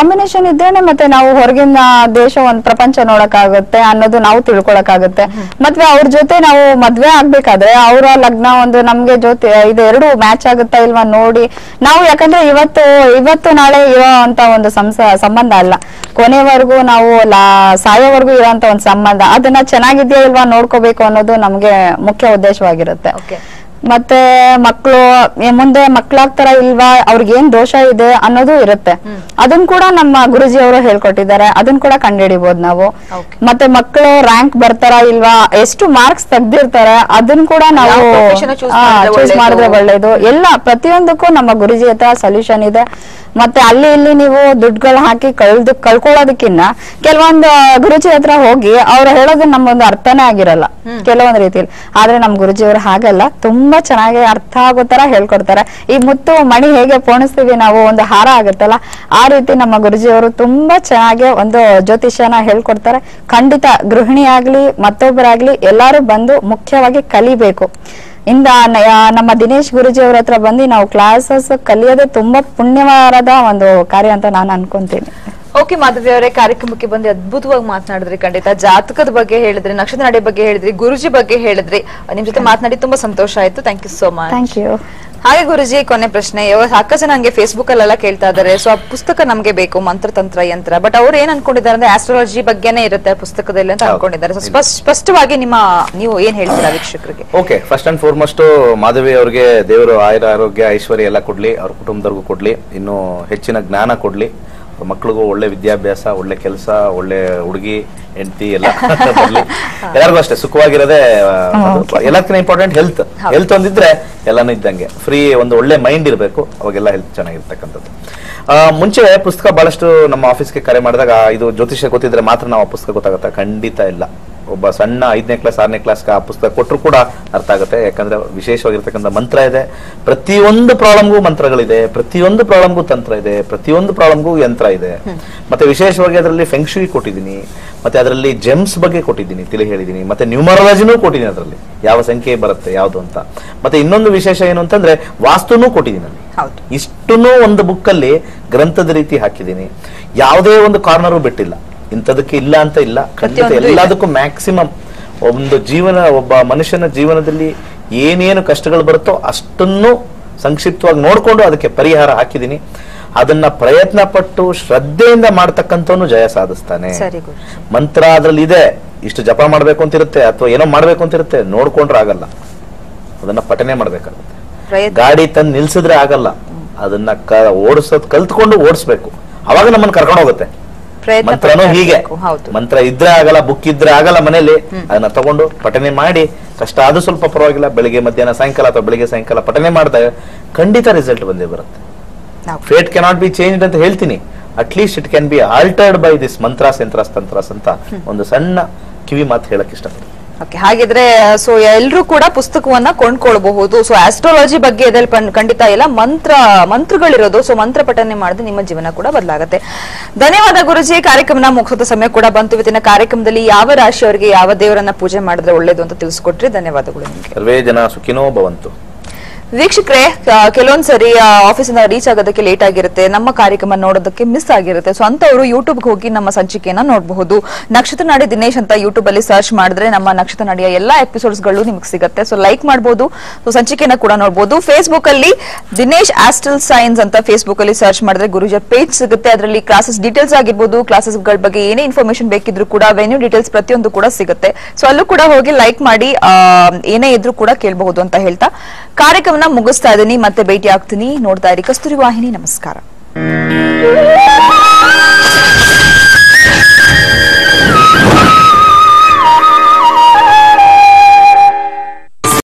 ಕಾಂಬಿನೇಷನ್ ಇದ್ರೇನೆ ಮತ್ತೆ ನಾವು ಹೊರಗಿನ ದೇಶ ಒಂದ್ ಪ್ರಪಂಚ ನೋಡಕ್ಕಾಗುತ್ತೆ ಅನ್ನೋದು ನಾವು ತಿಳ್ಕೊಳಕ್ಕಾಗುತ್ತೆ ಮದ್ವೆ ಅವ್ರ ಜೊತೆ ನಾವು ಮದ್ವೆ ಆಗ್ಬೇಕಾದ್ರೆ ಅವರ ಲಗ್ನ ಒಂದು ನಮ್ಗೆ ಜೊತೆ ಇದು ಎರಡು ಮ್ಯಾಚ್ ಆಗುತ್ತಾ ಇಲ್ವಾ ನೋಡಿ ನಾವು ಯಾಕಂದ್ರೆ ಇವತ್ತು ಇವತ್ತು ನಾಳೆ ಇರೋ ಅಂತ ಒಂದು ಸಂಸ ಸಂಬಂಧ ಅಲ್ಲ ಕೊನೆವರೆಗೂ ನಾವು ಲಾ ಸಾಯೋವರೆಗೂ ಇರೋಂತ ಒಂದು ಸಂಬಂಧ ಅದನ್ನ ಚೆನ್ನಾಗಿದ್ಯಾ ಇಲ್ವಾ ನೋಡ್ಕೋಬೇಕು ಅನ್ನೋದು ನಮ್ಗೆ ಮುಖ್ಯ ಉದ್ದೇಶವಾಗಿರುತ್ತೆ Okay. ಮತ್ತೆ ಮಕ್ಕಳು ಮುಂದೆ ಮಕ್ಕಳಾಗ್ತಾರ ಇಲ್ವಾ ಅವ್ರಿಗೆ ಏನ್ ದೋಷ ಇದೆ ಅನ್ನೋದು ಇರುತ್ತೆ ಅದನ್ನ ಕೂಡ ನಮ್ಮ ಗುರುಜಿ ಅವರು ಹೇಳ್ಕೊಟ್ಟಿದ್ದಾರೆ ಅದನ್ನ ಕೂಡ ಕಂಡುಹಿಡಿಬಹುದು ನಾವು Okay. ಮತ್ತೆ ಮಕ್ಕಳು ರ್ಯಾಂಕ್ ಬರ್ತಾರ ಇಲ್ವಾ ಎಷ್ಟು ಮಾರ್ಕ್ಸ್ ತೆಗ್ದಿರ್ತಾರೆ ಅದನ್ನ ಕೂಡ ನಾವು ಯಾವ profession choose ಮಾಡಿದ್ರೆ ಚೂಸ್ ಮಾಡಿದ್ರೆ ಒಳ್ಳೇದು? ಒಳ್ಳೇದು ಎಲ್ಲ ಪ್ರತಿಯೊಂದಕ್ಕೂ ನಮ್ಮ ಗುರುಜಿ ಹತ್ರ ಸೊಲ್ಯೂಷನ್ ಇದೆ ಮತ್ತೆ ಅಲ್ಲಿ ಇಲ್ಲಿ ನೀವು ದುಡ್ಡುಗಳು ಹಾಕಿ ಕಳ್ದು ಕಳ್ಕೊಳ್ಳೋದಕ್ಕಿನ್ನ ಕೆಲವೊಂದು ಗುರುಜಿ ಹತ್ರ ಹೋಗಿ ಅವ್ರು ಹೇಳೋದು ನಮ್ಮೊಂದು ಅರ್ಥನೇ ಆಗಿರಲ್ಲ ಕೆಲವೊಂದು ರೀತಿಯಲ್ಲಿ ಆದ್ರೆ ನಮ್ ಗುರುಜಿಯವರು ಹಾಗಲ್ಲ ತುಂಬಾ ಚೆನ್ನಾಗಿ ಅರ್ಥ ಆಗೋ ತರ ಹೇಳ್ಕೊಡ್ತಾರೆ ಈ ಮುತ್ತು ಮಣಿ ಹೇಗೆ ಪೋಣಿಸ್ತೀವಿ ನಾವು ಒಂದು ಹಾರ ಆಗುತ್ತಲ್ಲ ಆ ರೀತಿ ನಮ್ಮ ಗುರುಜಿಯವರು ತುಂಬಾ ಚೆನ್ನಾಗಿ ಒಂದು ಜ್ಯೋತಿಷ್ಯನ ಹೇಳ್ಕೊಡ್ತಾರೆ ಖಂಡಿತ ಗೃಹಿಣಿ ಆಗ್ಲಿ ಮತ್ತೊಬ್ಬರಾಗ್ಲಿ ಎಲ್ಲಾರು ಬಂದು ಮುಖ್ಯವಾಗಿ ಕಲಿಬೇಕು ಇಂದ ನ- ನಮ್ಮ ದಿನೇಶ್ ಗುರುಜಿ ಅವ್ರ ಹತ್ರ ಬಂದು ನಾವು ಕ್ಲಾಸಸ್ ಕಲಿಯೋದೇ ತುಂಬಾ ಪುಣ್ಯವಾರದ ಒಂದು ಕಾರ್ಯ ಅಂತ ನಾನು ಅನ್ಕೊಂತೀನಿ ಓಕೆ ಮಾಧವಿ ಅವರೇ ಕಾರ್ಯಕ್ರಮಕ್ಕೆ ಬಂದು ಅದ್ಭುತವಾಗಿ ಮಾತನಾಡಿದ್ರಿ ಖಂಡಿತ ಜಾತಕದ ಬಗ್ಗೆ ಹೇಳಿದ್ರಿ ನಕ್ಷತ್ರ ನಾಡಿ ಬಗ್ಗೆ ಹೇಳಿದ್ರಿ ಗುರುಜಿ ಬಗ್ಗೆ ಹೇಳಿದ್ರಿ ನಿಮ್ ಜೊತೆ ಮಾತನಾಡಿ ತುಂಬಾ ಸಂತೋಷ ಆಯ್ತು thank you so much thank you ಹಾಗೆ ಗುರುಜಿ ಕೊನೆ ಪ್ರಶ್ನೆ ಇವಾಗ ಸಾಕಷ್ಟು ಜನ ಹಂಗೆ ಫೇಸ್ಬುಕ್ ಅಲ್ಲೆಲ್ಲ ಕೇಳ್ತಾ ಇದಾರೆ ಸೊ ಆ ಪುಸ್ತಕ ನಮ್ಗೆ ಬೇಕು ಮಂತ್ರ ತಂತ್ರ ಯಂತ್ರ ಬಟ್ ಅವ್ರು ಏನ್ ಅನ್ಕೊಂಡಿದ್ದಾರೆ ಅಂದ್ರೆ ಆಸ್ಟ್ರಾಲಜಿ ಬಗ್ಗೆನೇ ಇರುತ್ತೆ ಆ ಪುಸ್ತಕದಲ್ಲಿ ಅಂತ ಹೌದು. ಅನ್ಕೊಂಡಿದ್ದಾರೆ ಸೊ ಸ್ಪಷ್ಟ- ಸ್ಪಷ್ಟವಾಗಿ ನಿಮ್ಮ ನೀವು ಏನ್ ಹೇಳ್ತೀರಾ ವೀಕ್ಷಕರಿಗೆ okay first and foremost Madhavi ಅವ್ರಿಗೆ ದೇವರು ಆಯುರ ಆರೋಗ್ಯ ಐಶ್ವರ್ಯ ಎಲ್ಲ ಕೊಡ್ಲಿ ಅವ್ರ ಕುಟುಂಬದವ್ರಿಗೂ ಕೊಡ್ಲಿ ಇನ್ನು ಹೆಚ್ಚಿನ ಜ್ಞಾನ ಕೊಡ್ಲಿ ಅವ್ರ ಮಕ್ಳಿಗೂ ಒಳ್ಳೆ ವಿದ್ಯಾಭ್ಯಾಸ ಒಳ್ಳೆ ಕೆಲಸ ಒಳ್ಳೆ ಹುಡುಗಿ ಹೆಂಡತಿ ಎಲ್ಲ ಬರ್ಲಿ ಎಲ್ಲರಿಗೂ ಅಷ್ಟೇ ಸುಖವಾಗಿರೋದೇ ಎಲ್ಲದಕ್ಕಿಂತ ಇಂಪಾರ್ಟೆಂಟ್ ಹೆಲ್ತ್ ಹೆಲ್ತ್ ಒಂದಿದ್ರೆ ಎಲ್ಲಾನು ಇದ್ದಂಗೆ ಫ್ರೀ ಒಂದು ಒಳ್ಳೆ ಮೈಂಡ್ ಇರಬೇಕು ಅವಾಗೆಲ್ಲ ಹೆಲ್ತ್ ಚೆನ್ನಾಗಿರ್ತಕ್ಕಂಥದ್ದು ಆ, ಮುಂಚೆ ಪುಸ್ತಕ ಬಹಳಷ್ಟು ನಮ್ಮ ಆಫೀಸ್ಗೆ ಕರೆ ಮಾಡಿದಾಗ ಇದು ಜ್ಯೋತಿಷ್ಯ ಗೊತ್ತಿದ್ರೆ ಮಾತ್ರ ನಾವು ಆ ಪುಸ್ತಕ ಗೊತ್ತಾಗುತ್ತೆ ಖಂಡಿತ ಇಲ್ಲ ಒಬ್ಬ ಸಣ್ಣ ಐದನೇ ಕ್ಲಾಸ್ ಆರನೇ ಕ್ಲಾಸ್ ಆ ಪುಸ್ತಕ ಕೊಟ್ಟರು ಕೂಡ ಅರ್ಥ ಆಗುತ್ತೆ ಯಾಕಂದ್ರೆ ವಿಶೇಷವಾಗಿರ್ತಕ್ಕಂಥ ಮಂತ್ರ ಇದೆ ಪ್ರತಿಯೊಂದು ಪ್ರಾಬ್ಲಮ್ಗೂ ಮಂತ್ರಗಳಿದೆ ಪ್ರತಿಯೊಂದು ಪ್ರಾಬ್ಲಮ್ಗೂ ತಂತ್ರ ಇದೆ ಪ್ರತಿಯೊಂದು ಪ್ರಾಬ್ಲಮ್ಗೂ ಯಂತ್ರ ಇದೆ ಮತ್ತೆ ವಿಶೇಷವಾಗಿ ಅದರಲ್ಲಿ ಫೆಂಕ್ಷುಯಿ ಕೊಟ್ಟಿದ್ದೀನಿ ಮತ್ತೆ ಅದರಲ್ಲಿ ಜೆಮ್ಸ್ ಬಗ್ಗೆ ಕೊಟ್ಟಿದ್ದೀನಿ ತಿಳಿ ಹೇಳಿದ್ದೀನಿ ಮತ್ತೆ ನ್ಯೂಮರಾಲಜಿನೂ ಕೊಟ್ಟಿದ್ದೀನಿ ಅದರಲ್ಲಿ ಯಾವ ಸಂಖ್ಯೆ ಬರುತ್ತೆ ಯಾವುದು ಅಂತ ಮತ್ತೆ ಇನ್ನೊಂದು ವಿಶೇಷ ಏನು ಅಂತಂದ್ರೆ ವಾಸ್ತುನೂ ಕೊಟ್ಟಿದ್ದೀನಿ ಅಲ್ಲಿ ಹೌದು ಇಷ್ಟನ್ನು ಒಂದು ಬುಕ್ ಅಲ್ಲಿ ಗ್ರಂಥದ ರೀತಿ ಹಾಕಿದ್ದೀನಿ ಯಾವುದೇ ಒಂದು ಕಾರ್ನರು ಬಿಟ್ಟಿಲ್ಲ ಇಂಥದಕ್ಕೆ ಇಲ್ಲ ಅಂತ ಇಲ್ಲ ಖಂಡಿತ ಪ್ರತಿಯೊಂದು ಇದೆ. ಎಲ್ಲದಕ್ಕೂ ಮ್ಯಾಕ್ಸಿಮಮ್ ಒಂದು ಜೀವನ ಒಬ್ಬ ಮನುಷ್ಯನ ಜೀವನದಲ್ಲಿ ಏನೇನು ಕಷ್ಟಗಳು ಬರುತ್ತೋ ಅಷ್ಟನ್ನು ಸಂಕ್ಷಿಪ್ತವಾಗಿ ನೋಡ್ಕೊಂಡು ಅದಕ್ಕೆ ಪರಿಹಾರ ಹಾಕಿದ್ದೀನಿ ಅದನ್ನ ಪ್ರಯತ್ನ ಪಟ್ಟು ಶ್ರದ್ಧೆಯಿಂದ ಮಾಡ್ತಕ್ಕಂಥವನು ಜಯ ಸಾಧಿಸ್ತಾನೆ ಸರಿ ಗುರು ಮಂತ್ರ ಅದ್ರಲ್ಲಿ ಇದೆ ಇಷ್ಟು ಜಪ ಮಾಡ್ಬೇಕು ಅಂತಿರುತ್ತೆ ಅಥವಾ ಏನೋ ಮಾಡ್ಬೇಕು ಅಂತಿರುತ್ತೆ ನೋಡ್ಕೊಂಡ್ರೆ ಆಗಲ್ಲ ಅದನ್ನ ಪಠನೆ ಮಾಡ್ಬೇಕಾಗುತ್ತೆ ಪ್ರಯತ್ನ ಗಾಡಿ ತಂದು ನಿಲ್ಸಿದ್ರೆ ಆಗಲ್ಲ ಅದನ್ನ ಕ ಓಡಿಸೋದ್ ಕಲ್ತ್ಕೊಂಡು ಓಡಿಸ್ಬೇಕು ಅವಾಗ ನಮ್ಮನ್ನ ಕರ್ಕೊಂಡು ಹೋಗುತ್ತೆ ಪ್ರಯತ್ನ ಮಂತ್ರನೂ ಪಡ್ತಾ ಹೀಗೆ ಇರ್ಬೇಕು. ಹೌದು ಮಂತ್ರ ಇದ್ರೆ ಆಗಲ್ಲ ಬುಕ್ ಇದ್ರೆ ಆಗಲ್ಲ ಮನೇಲಿ ಅದನ್ನ ತಗೊಂಡು ಪಠನೆ ಮಾಡಿ ಕಷ್ಟ ಆದ್ರೂ ಸ್ವಲ್ಪ ಪರವಾಗಿಲ್ಲ ಬೆಳಿಗ್ಗೆ ಮಧ್ಯಾಹ್ನ ಸಾಯಂಕಾಲ ಅಥವಾ ಬೆಳಿಗ್ಗೆ ಸಾಯಂಕಾಲ ಪಠನೆ ಮಾಡಿದಾಗ ಖಂಡಿತ ರಿಸಲ್ಟ್ ಬಂದೇ ಬರುತ್ತೆ ನಾವು ಫೇಟ್ ಕೆನಾಟ್ ಬಿ ಚೇಂಜ್ ಅಂತ ಹೇಳ್ತೀನಿ at least it can be altered by this mantras yantras tantras ಅಂತ ಒಂದು ಸಣ್ಣ ಕಿವಿ ಮಾತು ಹೇಳಕ್ ಇಷ್ಟಪಡ್ತೀನಿ ಓಕೆ ಹಾಗಿದ್ರೆ ಸೊ ಎಲ್ರೂ ಕೂಡ ಪುಸ್ತಕವನ್ನ ಕೊಂಡ್ಕೊಳ್ಬಹುದು ಸೊ ಆಸ್ಟ್ರಾಲಜಿ ಬಗ್ಗೆ ಇದ್ರಲ್ಲಿ ಪನ್- ಖಂಡಿತ ಇಲ್ಲ ಮಂತ್ರ ಮಂತ್ರಗಳಿರೋದು ಸೊ ಮಂತ್ರ ಪಠನೆ ಮಾಡಿದ್ರೆ ನಿಮ್ಮ ಜೀವನ ಕೂಡ ಬದಲಾಗುತ್ತೆ ಧನ್ಯವಾದ ಗುರುಜಿ ಕಾರ್ಯಕ್ರಮನ ಮುಗಿಸೋ ಸಮಯ ಕೂಡ ಬಂತು ಇವತ್ತಿನ ಕಾರ್ಯಕ್ರಮದಲ್ಲಿ ಯಾವ ರಾಶಿಯವರಿಗೆ ಯಾವ ದೇವರನ್ನ ಪೂಜೆ ಮಾಡಿದ್ರೆ ಒಳ್ಳೇದು ಅಂತ ತಿಳಿಸ್ಕೊಟ್ರಿ ಧನ್ಯವಾದಗಳು ನಿಮ್ಗೆ ಸರ್ವೇ ಜನ ಸುಖಿನೋ ಭವಂತು ವೀಕ್ಷಕರೇ ಆ, ಕೆಲವೊಂದ್ಸರಿ ಆಫೀಸಿಂದ ರೀಚ್ ಆಗೋದಕ್ಕೆ ಲೇಟ್ ಆಗಿರುತ್ತೆ ನಮ್ಮ ಕಾರ್ಯಕ್ರಮ ನೋಡೋದಕ್ಕೆ ಮಿಸ್ ಆಗಿರುತ್ತೆ ಸೊ ಅಂತವರು ಯೂಟ್ಯೂಬ್ಗೆ ಹೋಗಿ ನಮ್ಮ ಸಂಚಿಕೆಯನ್ನ ನೋಡಬಹುದು ನಕ್ಷತ್ರ ನಾಡಿ ದಿನೇಶ್ ಅಂತ ಯೂಟ್ಯೂಬ್ ಅಲ್ಲಿ ಸರ್ಚ್ ಮಾಡಿದ್ರೆ ನಮ್ಮ ನಕ್ಷತ್ರ ನಾಡಿಯ ಎಲ್ಲಾ ಎಪಿಸೋಡ್ಸ್ ಗಳು ನಿಮ್ಗೆ ಸಿಗುತ್ತೆ ಸೊ ಲೈಕ್ ಮಾಡಬಹುದು ಸೊ ಸಂಚಿಕೆನ ಕೂಡ ನೋಡಬಹುದು ಫೇಸ್ಬುಕ್ ಅಲ್ಲಿ ದಿನೇಶ್ ಆಸ್ಟಲ್ ಸೈನ್ಸ್ ಅಂತ ಫೇಸ್ಬುಕ್ ಅಲ್ಲಿ ಸರ್ಚ್ ಮಾಡಿದ್ರೆ ಗುರುಜಿಯ ಪೇಜ್ ಸಿಗುತ್ತೆ ಅದರಲ್ಲಿ ಕ್ಲಾಸಸ್ ಡೀಟೇಲ್ಸ್ ಆಗಿರ್ಬೋದು ಕ್ಲಾಸಸ್ ಗಳ ಬಗ್ಗೆ ಏನೇ ಇನ್ಫಾರ್ಮೇಶನ್ ಬೇಕಿದ್ರು ಕೂಡ ವೆನ್ಯೂ ಡೀಟೇಲ್ಸ್ ಪ್ರತಿಯೊಂದು ಕೂಡ ಸಿಗುತ್ತೆ ಸೊ ಅಲ್ಲೂ ಕೂಡ ಹೋಗಿ ಲೈಕ್ ಮಾಡಿ ಆ, ಏನೇ ಇದ್ರೂ ಕೂಡ ಕೇಳಬಹುದು ಅಂತ ಹೇಳ್ತಾ ಕಾರ್ಯಕ್ರಮನ ಮುಗಿಸ್ತಾ ಇದ್ದೀನಿ ಮತ್ತೆ ಭೇಟಿ ಆಗ್ತೀನಿ ನೋಡ್ತಾ ಇರಿ ಕಸ್ತೂರಿ ವಾಹಿನಿ ನಮಸ್ಕಾರ